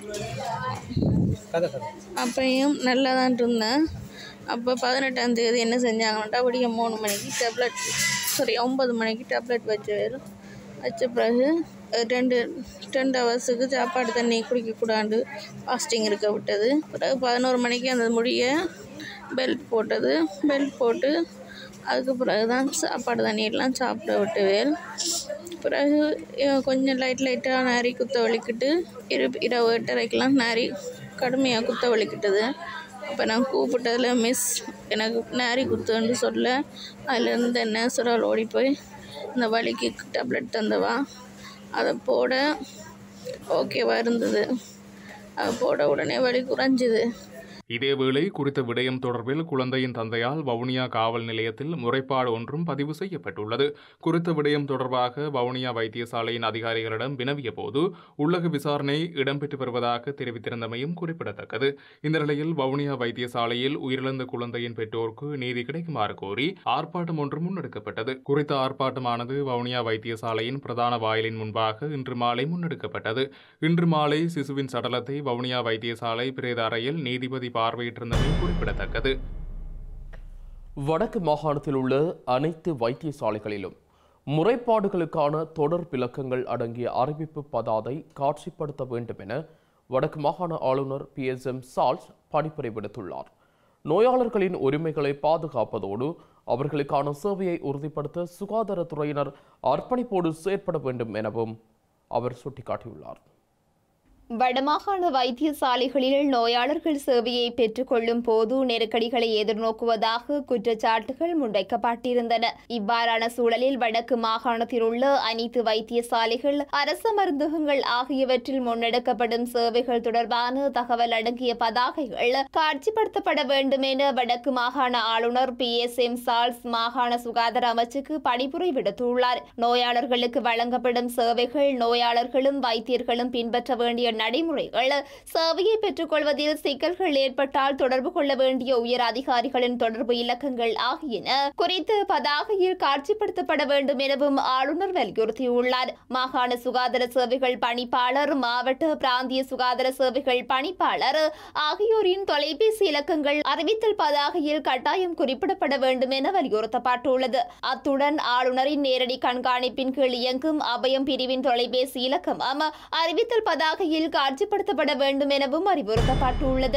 அப்பையும் நல்லா தான் இருந்தேன் அப்போ பதினெட்டாம் தேதி என்ன செஞ்சாங்கன்னா விடிய மூணு மணிக்கு டேப்லெட் சாரி ஒன்பது மணிக்கு டேப்லெட் வச்சு வச்ச பிறகு அஹ், ரெண்டு ரெண்டு ஹவர்ஸுக்கு சாப்பாடு தண்ணி குடிக்கக்கூடாது ஃபாஸ்டிங் இருக்க விட்டது பிறகு பதினோரு மணிக்கு அந்த முடிய பெல்ட் போட்டது பெல்ட் போட்டு அதுக்கு பிறகு தான் சாப்பாடு தண்ணியெல்லாம் சாப்பிட விட்டுவேன் பிறகு அஹ், கொஞ்சம் லைட் லைட்டாக நாரி குத்த வலிக்கிட்டு இரு இரவு எட்டரைக்கெல்லாம் நாரி கடுமையாக குத்த வலிக்கிட்டது அப்போ நான் கூப்பிட்டதில் மிஸ் எனக்கு நாரி குத்துன்னு சொல்ல அதுலேருந்து நேசுரால் ஓடி போய் இந்த வலிக்கு டேப்லெட் தந்தவா அதை போட ஓகேவா இருந்தது அதை போட உடனே வலி குறைஞ்சிது இதேவேளை குறித்த விடயம் தொடர்பில் குழந்தையின் தந்தையால் வவுனியா காவல் நிலையத்தில் முறைப்பாடு ஒன்றும் பதிவு செய்யப்பட்டுள்ளது குறித்த விடயம் தொடர்பாக வவுனியா வைத்தியசாலையின் அதிகாரிகளிடம் வினவிய போது உள்ளக விசாரணை இடம்பெற்று வருவதாக தெரிவித்திருந்தமையும் குறிப்பிடத்தக்கது இந்த நிலையில் வவுனியா வைத்தியசாலையில் உயிரிழந்த குழந்தையின் பெற்றோருக்கு நீதி கிடைக்குமாறு கோரி ஆர்ப்பாட்டம் ஒன்று முன்னெடுக்கப்பட்டது குறித்த ஆர்ப்பாட்டமானது வவுனியா வைத்தியசாலையின் பிரதான வாயிலின் முன்பாக இன்று மாலை முன்னெடுக்கப்பட்டது இன்று மாலை சிசுவின் சடலத்தை வவுனியா வைத்தியசாலை பிரேத அறையில் நீதிபதி பார்வையிட்டிருந்தமை குறிப்பிடத்தக்கது வடக்கு மாகாணத்தில் உள்ள அனைத்து வைத்தியசாலைகளிலும் முறைப்பாடுகளுக்கான தொடர் விளக்கங்கள் அடங்கிய அறிவிப்பு பதாதை காட்சிப்படுத்த வேண்டும் என வடக்கு மாகாண ஆளுநர் பி எஸ் எம் சால்ஸ் பணிப்புரை விடுத்துள்ளார் நோயாளர்களின் உரிமைகளை பாதுகாப்பதோடு அவர்களுக்கான சேவையை உறுதிப்படுத்த சுகாதாரத்துறையினர் அர்ப்பணிப்போடு செயற்பட வேண்டும் எனவும் அவர் சுட்டிக்காட்டியுள்ளார் வடமாகாண வைத்தியசாலைகளில் நோயாளர்கள் சேவையை பெற்றுக்கொள்ளும் போது நெருக்கடிகளை எதிர்நோக்குவதாக குற்றச்சாட்டுகள் முன்வைக்கப்பட்டிருந்தன இவ்வாறான சூழலில் வடக்கு மாகாணத்தில் உள்ள அனைத்து வைத்தியசாலைகள் அரச மருந்தகங்கள் ஆகியவற்றில் முன்னெடுக்கப்படும் சேவைகள் தொடர்பான தகவல் அடங்கிய பதாகைகள் காட்சிப்படுத்தப்பட வேண்டும் என வடக்கு மாகாண ஆளுநர் பி எஸ் எம் சால்ஸ் மாகாண சுகாதார அமைச்சுக்கு பணிப்புரை விடுத்துள்ளார் நோயாளர்களுக்கு வழங்கப்படும் சேவைகள் நோயாளர்களும் வைத்தியர்களும் பின்பற்ற வேண்டிய நடைமுறைகள் சேவையை பெற்றுக்கொள்வதில் சிக்கல்கள் ஏற்பட்டால் தொடர்பு கொள்ள வேண்டிய உயர் அதிகாரிகளின் தொடர்பு இலக்கங்கள் ஆகியன குறித்து பதாகையில் காட்சிப்படுத்தப்பட வேண்டும் எனவும் ஆளுநர் வலியுறுத்தியுள்ளார் மாகாண சுகாதார சேவைகள் பணிப்பாளர் மாவட்ட பிராந்திய சுகாதார சேவைகள் பணிப்பாளர் ஆகியோரின் தொலைபேசி இலக்கங்கள் அறிவித்தல் பதாகையில் கட்டாயம் குறிப்பிடப்பட வேண்டும் என வலியுறுத்தப்பட்டுள்ளது அத்துடன் ஆளுநரின் நேரடி கண்காணிப்பின் கீழ் இயங்கும் அபயம் பிரிவின் தொலைபேசி இலக்கமும் அறிவித்தல் பதாகையில் காட்சிப்படுத்தப்பட வேண்டும் எனவும் அறிவுறுத்தப்பட்டுள்ளது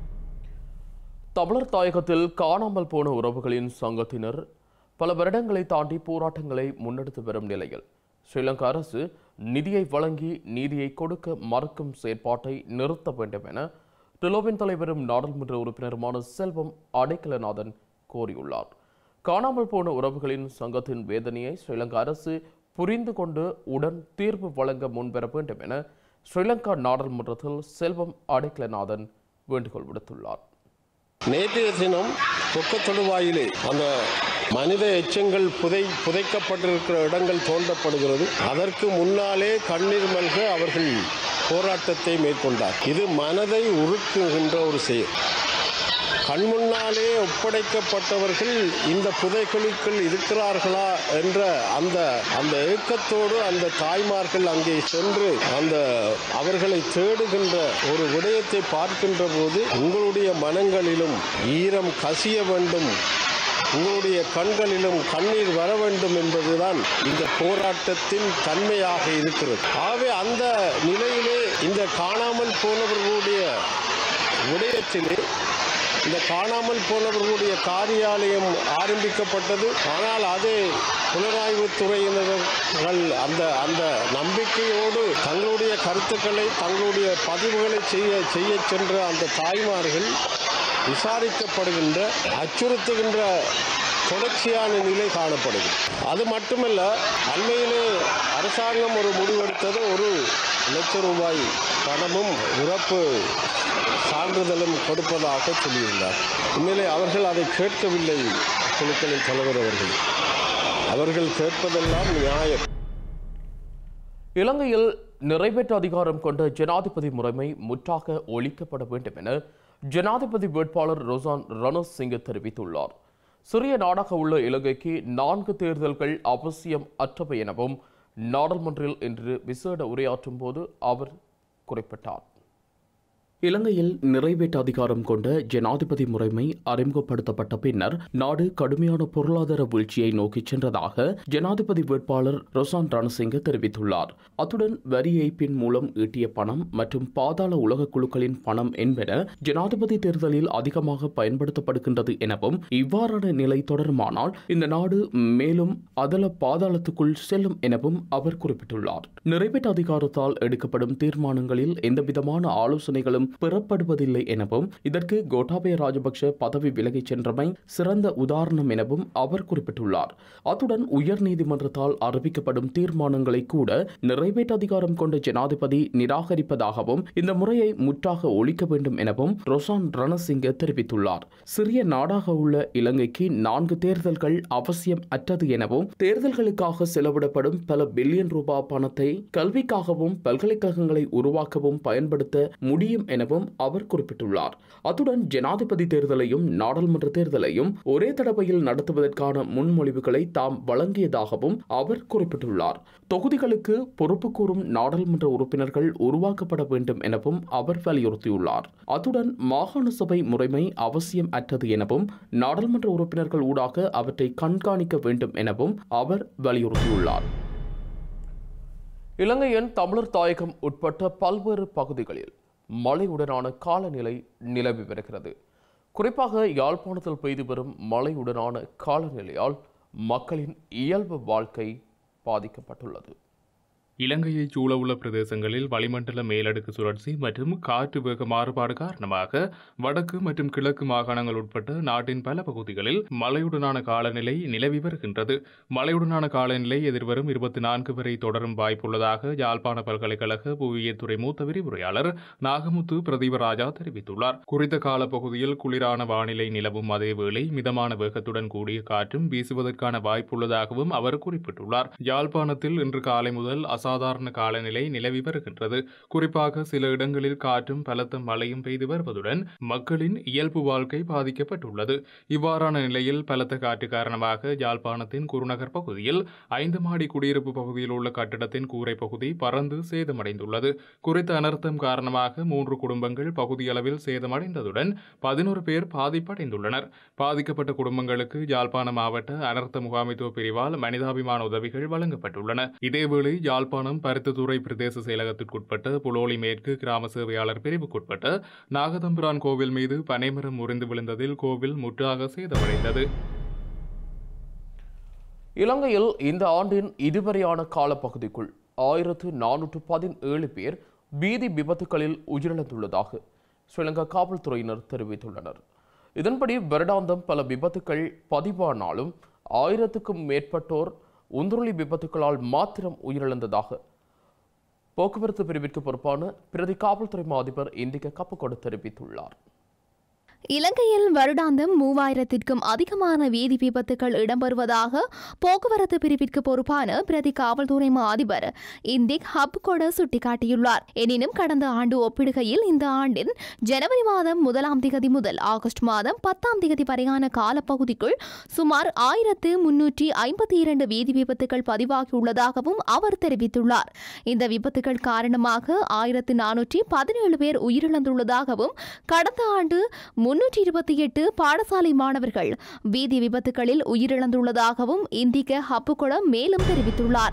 தமிழர் தாயகத்தில் காணாமல் போன உறவுகளின் சங்கத்தினர் பல வருடங்களை தாண்டி போராட்டங்களை முன்னெடுத்து வரும் நிலையில் ஸ்ரீலங்கா அரசு நிதியை வழங்கி நீதியை கொடுக்க மறுக்கும் செயற்பாட்டை நிறுத்த வேண்டும் என டிலோவின் தலைவரும் நாடாளுமன்ற உறுப்பினருமான செல்வம் அடைக்கலநாதன் கோரியுள்ளார் காணாமல் போன உறவுகளின் சங்கத்தின் வேதனையை ஸ்ரீலங்கா அரசு புரிந்து கொண்டு உடன் தீர்வு வழங்க முன்வர வேண்டும் என ஸ்ரீலங்கா நாடாளுமன்றத்தில் செல்வம் அடைக்கலநாதன் வேண்டுகோள் விடுத்துள்ளார் நேற்றைய தினம் கொக்க தொடுவாயிலே அந்த மனித எச்சங்கள் புதை புதைக்கப்பட்டிருக்கிற இடங்கள் தோண்டப்படுகிறது அதற்கு முன்னாலே கண்ணீர் மல்க அவர்கள் போராட்டத்தை மேற்கொண்டார் இது மனதை உருக்குகின்ற ஒரு செயல் கண்முன்னாலே ஒப்படைக்கப்பட்டவர்கள் இந்த புதைக்குழிக்குள் இருக்கிறார்களா என்ற அந்த அந்த ஏக்கத்தோடு அந்த தாய்மார்கள் அங்கே சென்று அந்த அவர்களை தேடுகின்ற ஒரு விடயத்தை பார்க்கின்ற போது உங்களுடைய மனங்களிலும் ஈரம் கசிய வேண்டும் உங்களுடைய கண்களிலும் கண்ணீர் வர வேண்டும் என்பதுதான் இந்த போராட்டத்தின் தன்மையாக இருக்கிறது ஆகவே அந்த நிலையிலே இந்த காணாமல் போனவர்களுடைய விடயத்திலே இந்த காணாமல் போனவர்களுடைய காரியாலயம் ஆரம்பிக்கப்பட்டது ஆனால் அது புலனாய்வுத் துறையினர்கள் அந்த அந்த நம்பிக்கையோடு தங்களுடைய கருத்துக்களை தங்களுடைய பதிவுகளை செய்ய செய்ய சென்ற அந்த தாய்மார்கள் விசாரிக்கப்படுகின்ற அச்சுறுத்துகின்ற தொடர்ச்சியான நிலை காணப்படுகிறது அது மட்டுமல்ல அண்மையிலே அரசாங்கம் ஒரு முடிவெடுத்தது ஒரு லட்சம் ரூபாய் பணமும் இறப்பு சான்றிதழும் கொடுப்பதாக சொல்லியிருந்தார் உண்மையிலே அவர்கள் அதை கேட்கவில்லை குழுக்களின் தலைவர் அவர்கள் அவர்கள் கேட்பதெல்லாம் நியாயம் இலங்கையில் நிறைவேற்ற அதிகாரம் கொண்ட ஜனாதிபதி முறைமை முற்றாக ஒழிக்கப்பட வேண்டும் என ஜனாதிபதி வேட்பாளர் ரோசான் ரணசிங்க தெரிவித்துள்ளார் சிறிய நாடாக உள்ள இலங்கைக்கு நான்கு தேர்தல்கள் அவசியம் அற்றவை எனவும் நாடாளுமன்றில் இன்று விசேட உரையாற்றும் போது அவர் குறிப்பிட்டார் இலங்கையில் நிறைவேற்ற அதிகாரம் கொண்ட ஜனாதிபதி முறைமை அறிமுகப்படுத்தப்பட்ட பின்னர் நாடு கடுமையான பொருளாதார வீழ்ச்சியை நோக்கிச் சென்றதாக ஜனாதிபதி வேட்பாளர் ரொசான் ரணசிங்க தெரிவித்துள்ளார் அத்துடன் வரி ஏய்ப்பின் மூலம் ஈட்டிய பணம் மற்றும் பாதாள உலக குழுக்களின் பணம் என்பன ஜனாதிபதி தேர்தலில் அதிகமாக பயன்படுத்தப்படுகின்றது எனவும் இவ்வாறான நிலை தொடருமானால் இந்த நாடு மேலும் அதல பாதாளத்துக்குள் செல்லும் எனவும் அவர் குறிப்பிட்டுள்ளார் நிறைவேற்ற அதிகாரத்தால் எடுக்கப்படும் தீர்மானங்களில் எந்தவிதமான ஆலோசனைகளும் பெறப்படுவதில்லை எனவும் இதற்கு கோட்டாபய ராஜபக்ஷ பதவி விலகிச் சென்றமை சிறந்த உதாரணம் எனவும் அவர் குறிப்பிட்டுள்ளார் அத்துடன் உயர்நீதிமன்றத்தால் அறிவிக்கப்படும் தீர்மானங்களை கூட நிறைவேற்ற அதிகாரம் கொண்ட ஜனாதிபதி நிராகரிப்பதாகவும் இந்த முறையை முற்றாக ஒழிக்க வேண்டும் எனவும் ரொசான் ரணசிங்க தெரிவித்துள்ளார் சிறிய நாடாக உள்ள இலங்கைக்கு நான்கு தேர்தல்கள் அவசியம் அற்றது எனவும் தேர்தல்களுக்காக செலவிடப்படும் பல பில்லியன் ரூபாய் பணத்தை கல்விக்காகவும் பல்கலைக்கழகங்களை உருவாக்கவும் பயன்படுத்த முடியும் எனவும் அவர் குறிப்பிட்டுள்ளார் அத்துடன் ஜனாதிபதி தேர்தலையும் நாடாளுமன்ற தேர்தலையும் ஒரே தடவையில் நடத்துவதற்கான முன்மொழிவுகளை தாம் வழங்கியதாகவும் அவர் குறிப்பிட்டுள்ளார் தொகுதிகளுக்கு பொறுப்பு கூறும் நாடாளுமன்ற உறுப்பினர்கள் உருவாக்கப்பட வேண்டும் எனவும் அவர் வலியுறுத்தியுள்ளார் அத்துடன் மாகாண சபை முறைமை அவசியம் அற்றது எனவும் நாடாளுமன்ற உறுப்பினர்கள் ஊடாக அவற்றை கண்காணிக்க வேண்டும் எனவும் அவர் வலியுறுத்தியுள்ளார் இலங்கையின் தமிழர் தாயகம் உட்பட்ட பல்வேறு பகுதிகளில் மழையுடனான காலநிலை நிலவி வருகிறது குறிப்பாக யாழ்ப்பாணத்தில் பெய்து வரும் மழையுடனான காலநிலையால் மக்களின் இயல்பு வாழ்க்கை பாதிக்கப்பட்டுள்ளது இலங்கையைச் சூழவுள்ள பிரதேசங்களில் வளிமண்டல மேலடுக்கு சுழற்சி மற்றும் காற்று வேக மாறுபாடு காரணமாக வடக்கு மற்றும் கிழக்கு மாகாணங்கள் உட்பட்ட நாட்டின் பல பகுதிகளில் மழையுடனான காலநிலை நிலவி வருகின்றது மழையுடனான காலநிலை எதிர்வரும் இருபத்தி நான்கு வரை தொடரும் வாய்ப்புள்ளதாக யாழ்ப்பாண பல்கலைக்கழக புவியியத்துறை மூத்த விரிவுரையாளர் நாகமுத்து பிரதீபராஜா தெரிவித்துள்ளார் குறித்த காலப்பகுதியில் குளிரான வானிலை நிலவும் அதேவேளை மிதமான வேகத்துடன் கூடிய காற்றும் வீசுவதற்கான வாய்ப்புள்ளதாகவும் அவர் குறிப்பிட்டுள்ளார் யாழ்ப்பாணத்தில் இன்று காலை முதல் அசாதாரண காலநிலை நிலவி வருகின்றது குறிப்பாக சில இடங்களில் காற்றும் பலத்த மழையும் பெய்து வருவதுடன் மக்களின் இயல்பு வாழ்க்கை பாதிக்கப்பட்டுள்ளது இவ்வாறான நிலையில் பலத்த காற்று காரணமாக யாழ்ப்பாணத்தின் குருநகர் பகுதியில் ஐந்து மாடி குடியிருப்பு பகுதியில் உள்ள கட்டிடத்தின் கூரை பகுதி பறந்து சேதமடைந்துள்ளது குறித்த அனர்த்தம் காரணமாக மூன்று குடும்பங்கள் பகுதியளவில் சேதமடைந்ததுடன் பதினோரு பேர் பாதிப்படைந்துள்ளனர் பாதிக்கப்பட்ட குடும்பங்களுக்கு யாழ்ப்பாண மாவட்ட அனர்த்த முகாமைத்துவ பிரிவால் மனிதாபிமான உதவிகள் வழங்கப்பட்டுள்ளன இதேவேளை யாழ்ப்பாணம் பருத்தித்துறை பிரதேச செயலகத்திற்குட்பட்ட புலோலி மேற்கு கிராம சேவையாளர் பிரிவுக்குட்பட்ட நாகதம்பிரான் கோவில் மீது பனைமரம் முறிந்து விழுந்ததில் கோவில் முற்றாக சேதமடைந்தது இலங்கையில் இந்த ஆண்டின் இதுவரையான காலப்பகுதிக்குள் ஆயிரத்து நானூற்று பதினேழு பேர் வீதி விபத்துகளில் உயிரிழந்துள்ளதாக ஸ்ரீலங்கா காவல்துறையினர் தெரிவித்துள்ளனர் இதன்படி வருடாந்தம் பல விபத்துக்கள் பதிவானாலும் ஆயிரத்துக்கும் மேற்பட்டோர் உந்துருளி விபத்துக்களால் மாத்திரம் உயிரிழந்ததாக போக்குவரத்து பிரிவிற்கு பொறுப்பான பிரதி காவல்துறை மா அதிபர் இந்திக கப்புக்கொடு தெரிவித்துள்ளார் இலங்கையில் வருடாந்தம் மூவாயிரத்திற்கும் அதிகமான வீதி விபத்துகள் இடம்பெறுவதாக போக்குவரத்து பிரிவிற்கு பொறுப்பான பிரதி காவல்துறை மா அதிபர் இந்திக் ஹப்கொட சுட்டிக்காட்டியுள்ளார் எனினும் கடந்த ஆண்டு ஒப்பிடுகையில் இந்த ஆண்டின் ஜனவரி மாதம் முதலாம் திகதி முதல் ஆகஸ்ட் மாதம் பத்தாம் திகதி வரையான காலப்பகுதிக்குள் சுமார் ஆயிரத்து முன்னூற்றி ஐம்பத்தி இரண்டு வீதி விபத்துகள் பதிவாகியுள்ளதாகவும் அவர் தெரிவித்துள்ளார் இந்த விபத்துகள் காரணமாக ஆயிரத்து நானூற்றி பதினேழு பேர் உயிரிழந்துள்ளதாகவும் கடந்த ஆண்டு முன்னூற்றி இருபத்தி எட்டு பாடசாலை மாணவர்கள் வீதி விபத்துகளில் உயிரிழந்துள்ளதாகவும் இந்திக ஹப்புகுளம் மேலும் தெரிவித்துள்ளார்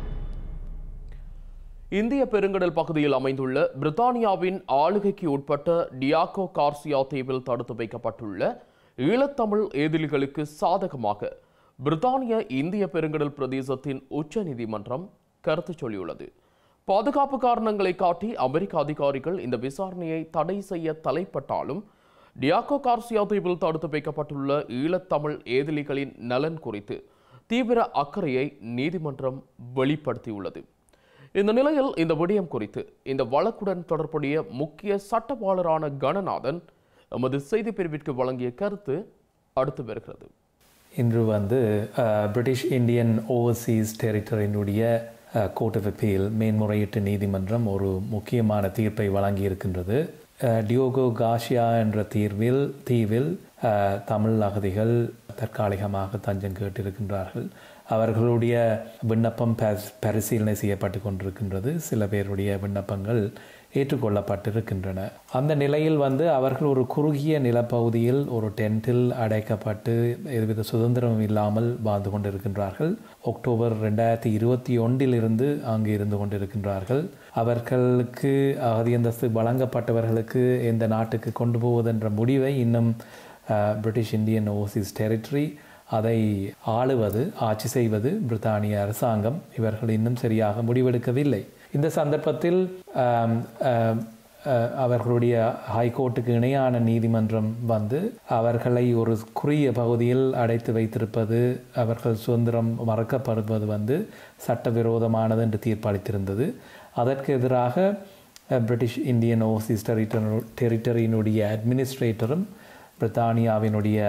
இந்திய பெருங்கடல் பகுதியில் அமைந்துள்ள பிரித்தானியாவின் ஆளுகைக்கு உட்பட்ட டியாகோ கார்சியா தீவில் தடுத்து வைக்கப்பட்டுள்ள ஈழத்தமிழ் ஏதிலிகளுக்கு சாதகமாக பிரித்தானிய இந்திய பெருங்கடல் பிரதேசத்தின் உச்ச நீதிமன்றம் கருத்து சொல்லியுள்ளது பாதுகாப்பு காரணங்களை காட்டி அமெரிக்க அதிகாரிகள் இந்த விசாரணையை தடை செய்ய தலைப்பட்டாலும் டியாகோ கார்சியா தீவில் தடுத்து வைக்கப்பட்டுள்ள ஈழத்தமிழ் ஏதிலிகளின் நலன் குறித்து தீவிர அக்கறையை நீதிமன்றம் வெளிப்படுத்தியுள்ளது இந்த நிலையில் இந்த விடயம் குறித்து இந்த வழக்குடன் தொடர்புடைய முக்கிய சட்டவாளரான கணநாதன் எமது செய்தி பிரிவிற்கு வழங்கிய கருத்து அடுத்து வருகிறது இன்று வந்து அஹ், பிரிட்டிஷ் இந்தியன் ஓவர்சீஸ் டெரிட்டரியினுடைய கோர்ட் ஆஃப் அப்பீல் மேன்முறையீட்டு நீதிமன்றம் ஒரு முக்கியமான தீர்ப்பை வழங்கியிருக்கின்றது அஹ், டியோகோ காஷியா என்ற தீர்வில் தீவில் அஹ், தமிழ் அகதிகள் தற்காலிகமாக தஞ்சம் கேட்டிருக்கின்றார்கள் அவர்களுடைய விண்ணப்பம் பரிஸ்- பரிசீலனை செய்யப்பட்டு கொண்டிருக்கின்றது சில பேருடைய விண்ணப்பங்கள் ஏற்றுக்கொள்ளப்பட்டிருக்கின்றன அந்த நிலையில் வந்து அவர்கள் ஒரு குறுகிய நிலப்பகுதியில் ஒரு டென்ட்டில் அடைக்கப்பட்டு எதுவித சுதந்திரமும் இல்லாமல் வாழ்ந்து கொண்டிருக்கின்றார்கள் அக்டோபர் ரெண்டாயிரத்தி இருபத்தி ஒன்றிலிருந்து அங்கு இருந்து கொண்டிருக்கின்றார்கள் அவர்களுக்கு அகதி அந்தஸ்து வழங்கப்பட்டவர்களுக்கு எந்த நாட்டுக்கு கொண்டு போவதென்ற முடிவை இன்னும் அஹ், பிரிட்டிஷ் இந்தியன் ஓவர்சீஸ் டெரிட்டரி அதை ஆளுவது ஆட்சி செய்வது பிரித்தானிய அரசாங்கம் இவர்கள் இன்னும் சரியாக முடிவெடுக்கவில்லை இந்த சந்தர்ப்பத்தில் ஆம், ஆம், அஹ், அவர்களுடைய ஹைகோர்ட்டுக்கு இணையான நீதிமன்றம் வந்து அவர்களை ஒரு குறுகிய பகுதியில் அடைத்து வைத்திருப்பது அவர்கள் சுதந்திரம் மறக்கப்படுவது வந்து சட்டவிரோதமானது என்று தீர்ப்பளித்திருந்தது அதற்கு எதிராக அஹ், பிரிட்டிஷ் இந்தியன் ஓவர்சீஸ் டெரிட்டரி டெரிட்டரியினுடைய அட்மினிஸ்ட்ரேட்டரும் பிரித்தானியாவினுடைய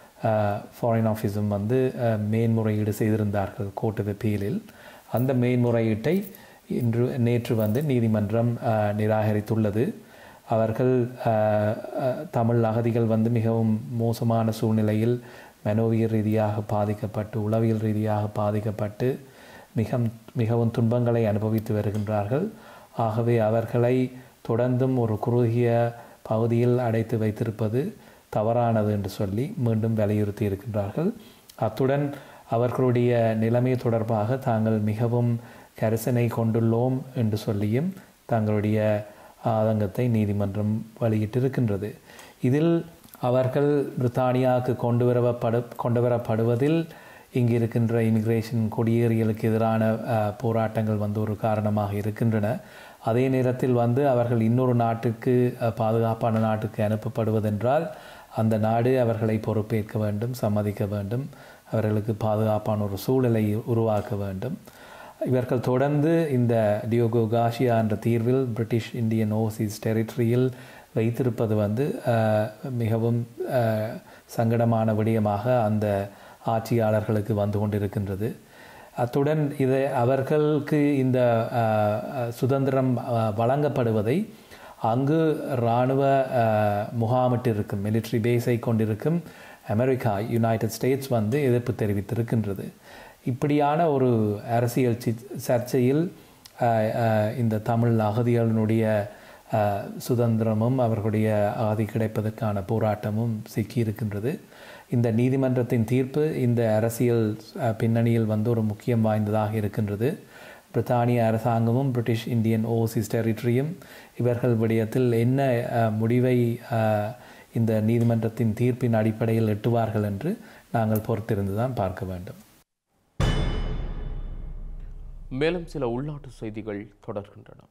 ஃபாரின் ஆஃபீஸும் வந்து அஹ், மேன்முறையீடு செய்திருந்தார்கள் கோர்ட் ஆஃப் அப்பீலில் அந்த மேன்முறையீட்டை இன்று நேற்று வந்து நீதிமன்றம் அஹ், நிராகரித்துள்ளது அவர்கள் அஹ், அஹ், தமிழ் அகதிகள் வந்து மிகவும் மோசமான சூழ்நிலையில் மனோவியல் ரீதியாக பாதிக்கப்பட்டு உளவியல் ரீதியாக பாதிக்கப்பட்டு மிக மிகவும் துன்பங்களை அனுபவித்து வருகின்றார்கள் ஆகவே அவர்களை தொடர்ந்தும் ஒரு குறுகிய பகுதியில் அடைத்து வைத்திருப்பது தவறானது என்று சொல்லி மீண்டும் வலியுறுத்தி இருக்கின்றார்கள் அத்துடன் அவர்களுடைய நிலைமை தொடர்பாக தாங்கள் மிகவும் கரிசனை கொண்டுள்ளோம் என்று சொல்லியும் தங்களுடைய ஆதங்கத்தை நீதிமன்றம் வெளியிட்டிருக்கின்றது இதில் அவர்கள் பிரித்தானியாவுக்கு கொண்டு வரப்படு கொண்டு வரப்படுவதில் இங்கு இருக்கின்ற இமிகிரேஷன் குடியேறிகளுக்கு எதிரான அஹ், போராட்டங்கள் வந்து ஒரு காரணமாக இருக்கின்றன அதே நேரத்தில் வந்து அவர்கள் இன்னொரு நாட்டுக்கு அஹ், பாதுகாப்பான நாட்டுக்கு அனுப்பப்படுவதென்றால் அந்த நாடு அவர்களை பொறுப்பேற்க வேண்டும் சம்மதிக்க வேண்டும் அவர்களுக்கு பாதுகாப்பான ஒரு சூழலை உருவாக்க வேண்டும் இவர்கள் தொடர்ந்து இந்த டியோகோ காஷியா என்ற தீர்வில் பிரிட்டிஷ் இந்தியன் ஓவர்சீஸ் டெரிட்டரியில் வைத்திருப்பது வந்து அஹ், மிகவும் அஹ், சங்கடமான விடயமாக அந்த ஆட்சியாளர்களுக்கு வந்து கொண்டிருக்கின்றது அத்துடன் இதை அவர்களுக்கு இந்த அஹ், அஹ், சுதந்திரம் அஹ், வழங்கப்படுவதை அங்கு இராணுவ அஹ், முகாமிட்டிருக்கும் மிலிட்ரி பேஸை கொண்டிருக்கும் அமெரிக்கா யுனைடெட் ஸ்டேட்ஸ் வந்து எதிர்ப்பு தெரிவித்திருக்கின்றது இப்படியான ஒரு அரசியல் சி- சர்ச்சையில் அஹ், அஹ், இந்த தமிழ் அகதிகளினுடைய அஹ், சுதந்திரமும் அவர்களுடைய அகதி கிடைப்பதற்கான போராட்டமும் சிக்கியிருக்கின்றது இந்த நீதிமன்றத்தின் தீர்ப்பு இந்த அரசியல் அஹ், பின்னணியில் வந்து ஒரு முக்கியம் வாய்ந்ததாக இருக்கின்றது பிரித்தானிய அரசாங்கமும் பிரிட்டிஷ் இந்தியன் ஓவர்சீஸ் டெரிட்டரியும் இவர்கள் விடயத்தில் என்ன அஹ், முடிவை அஹ், இந்த நீதிமன்றத்தின் தீர்ப்பின் அடிப்படையில் எட்டுவார்கள் என்று நாங்கள் பொறுத்திருந்து தான் பார்க்க வேண்டும் மேலும் சில உள்நாட்டு செய்திகள் தொடர்கின்றன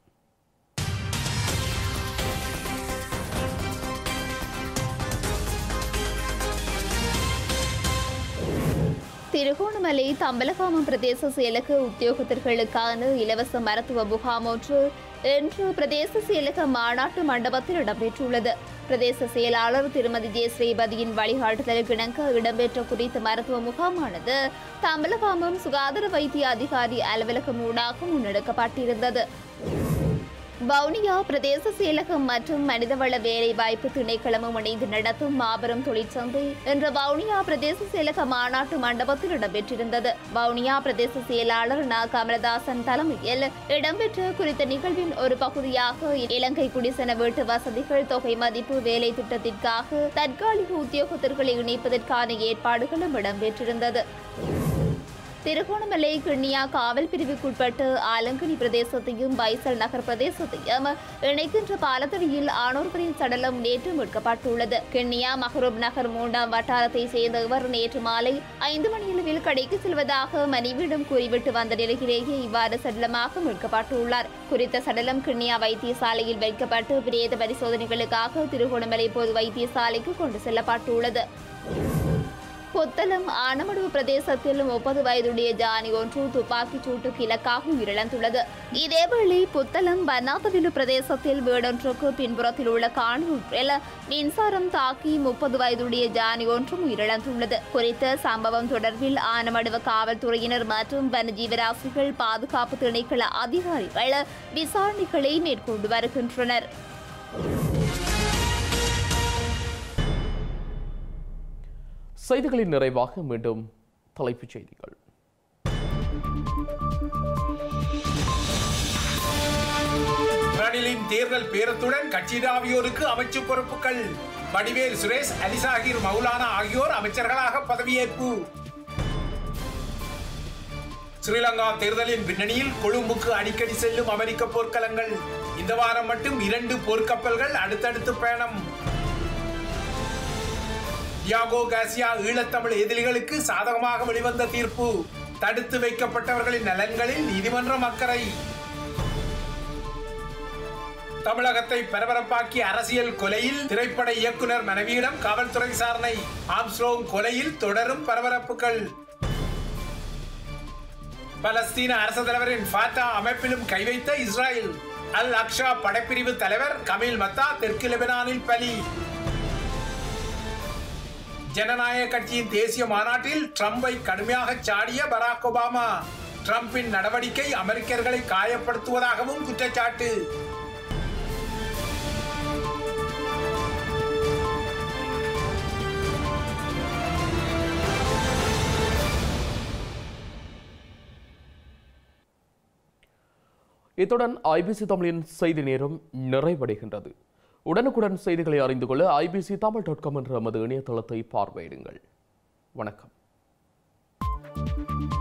திருகோணமலை தம்பலகாமம் பிரதேச செயலக உத்தியோகத்தர்களுக்கான இலவச மருத்துவ முகாம் ஒன்று இன்று பிரதேச செயலக மாநாட்டு மண்டபத்தில் இடம்பெற்றுள்ளது பிரதேச செயலாளர் திருமதி ஜே ஸ்ரீபதியின் வழிகாட்டுதலுக்கு இணங்க இடம்பெற்ற குறித்த மருத்துவ முகாமானது தம்பலகாமம் சுகாதார வைத்திய அதிகாரி அலுவலகம் ஊடாக முன்னெடுக்கப்பட்டிருந்தது வவுனியா பிரதேச செயலகம் மற்றும் மனிதவள வேலைவாய்ப்பு திணைக்களமும் இணைந்து நடத்தும் மாபெரும் தொழிற்சந்தை என்ற வவுனியா பிரதேச செயலக மாநாட்டு மண்டபத்தில் இடம்பெற்றிருந்தது வவுனியா பிரதேச செயலாளர் ந கமலதாசன் தலைமையில் இடம்பெற்ற குறித்த நிகழ்வின் ஒரு பகுதியாக இலங்கை குடிசன வீட்டு வசதிகள் தொகை மதிப்பு வேலை திட்டத்திற்காக தற்காலிக உத்தியோகத்தர்களை இணைப்பதற்கான ஏற்பாடுகளும் இடம்பெற்றிருந்தது திருகோணமலை கிண்ணியா காவல் பிரிவுக்குட்பட்டு ஆலங்கனி பிரதேசத்தையும் பைசல் நகர் பிரதேசத்தையும் இணைக்கின்ற பாலத்தடியில் ஆணோர்களின் சடலம் நேற்று மீட்கப்பட்டுள்ளது கிண்ணியா மஹரூப் நகர் மூன்றாம் வட்டாரத்தை சேர்ந்த இவர் நேற்று மாலை ஐந்து மணியளவில் கடைக்கு செல்வதாக மனைவியிடம் கூறிவிட்டு வந்த நிலையிலேயே இவ்வாறு சடலமாக மீட்கப்பட்டுள்ளார் குறித்த சடலம் கிண்ணியா வைத்தியசாலையில் வைக்கப்பட்டு பிரேத பரிசோதனைகளுக்காக திருகோணமலை பொது வைத்தியசாலைக்கு கொண்டு செல்லப்பட்டுள்ளது புத்தளம் ஆனமடுவு பிரதேசத்தில் முப்பது வயதுடைய ஜானி ஒன்று துப்பாக்கிச் சூட்டுக்கு இலக்காக உயிரிழந்துள்ளது இதேவேளை புத்தளம் பன்னாத்தவிலு பிரதேசத்தில் வீடொன்றுக்கு பின்புறத்தில் உள்ள காணொன்றில் மின்சாரம் தாக்கி முப்பது வயதுடைய ஜானி ஒன்றும் உயிரிழந்துள்ளது குறித்த சம்பவம் தொடர்பில் ஆனமடுவ காவல்துறையினர் மற்றும் வனஜீவராசிகள் பாதுகாப்பு திணைக்கள அதிகாரிகள் விசாரணைகளை மேற்கொண்டு வருகின்றனர் செய்திகளின் நிறைவாக மீண்டும் தலைப்புச் செய்திகள் ரணிலின் தேர்தல் பேரத்துடன் கட்சிதாவியோருக்கு அமைச்சு பொறுப்புகள் வடிவேல் சுரேஷ் அலிசாகிர் மௌலானா ஆகியோர் அமைச்சர்களாக பதவியேற்பு ஸ்ரீலங்கா தேர்தலின் பின்னணியில் கொழும்புக்கு அடிக்கடி செல்லும் அமெரிக்க போர்க்களங்கள் இந்த வாரம் மட்டும் இரண்டு போர்க்கப்பல்கள் அடுத்தடுத்து பயணம் டியாகோ காசியா ஈழத்தமிழ் எதிரிகளுக்கு சாதகமாக வெளிவந்த தீர்ப்பு தடுத்து வைக்கப்பட்டவர்களின் நலன்களில் நீதிமன்றம் அக்கறை தமிழகத்தை பரபரப்பாக்கிய அரசியல் கொலையில் திரைப்பட இயக்குனர் மனைவியிடம் காவல்துறை விசாரணை ஆம்ஸ்ட்ரோங் கொலையில் தொடரும் பரபரப்புகள் பலஸ்தீன அரசு தலைவரின் ஃபாத்தா அமைப்பிலும் கை வைத்த இஸ்ராயல் அல் அக்ஷா படைப்பிரிவு தலைவர் கமீல் மத்தா தெற்கு லெபனானில் பலி ஜனநாயக கட்சியின் தேசிய மாநாட்டில் ட்ரம்பை கடுமையாக சாடிய பராக் ஒபாமா ட்ரம்பின் நடவடிக்கை அமெரிக்கர்களை காயப்படுத்துவதாகவும் குற்றச்சாட்டு இத்துடன் ஐபிசி தமிழின் செய்தி நேரம் நிறைவடைகின்றது உடனுக்குடன் செய்திகளை அறிந்து கொள்ள ஐபிசி தமிழ் டாட் காம் என்ற நமது இணையதளத்தை பார்வையிடுங்கள் வணக்கம்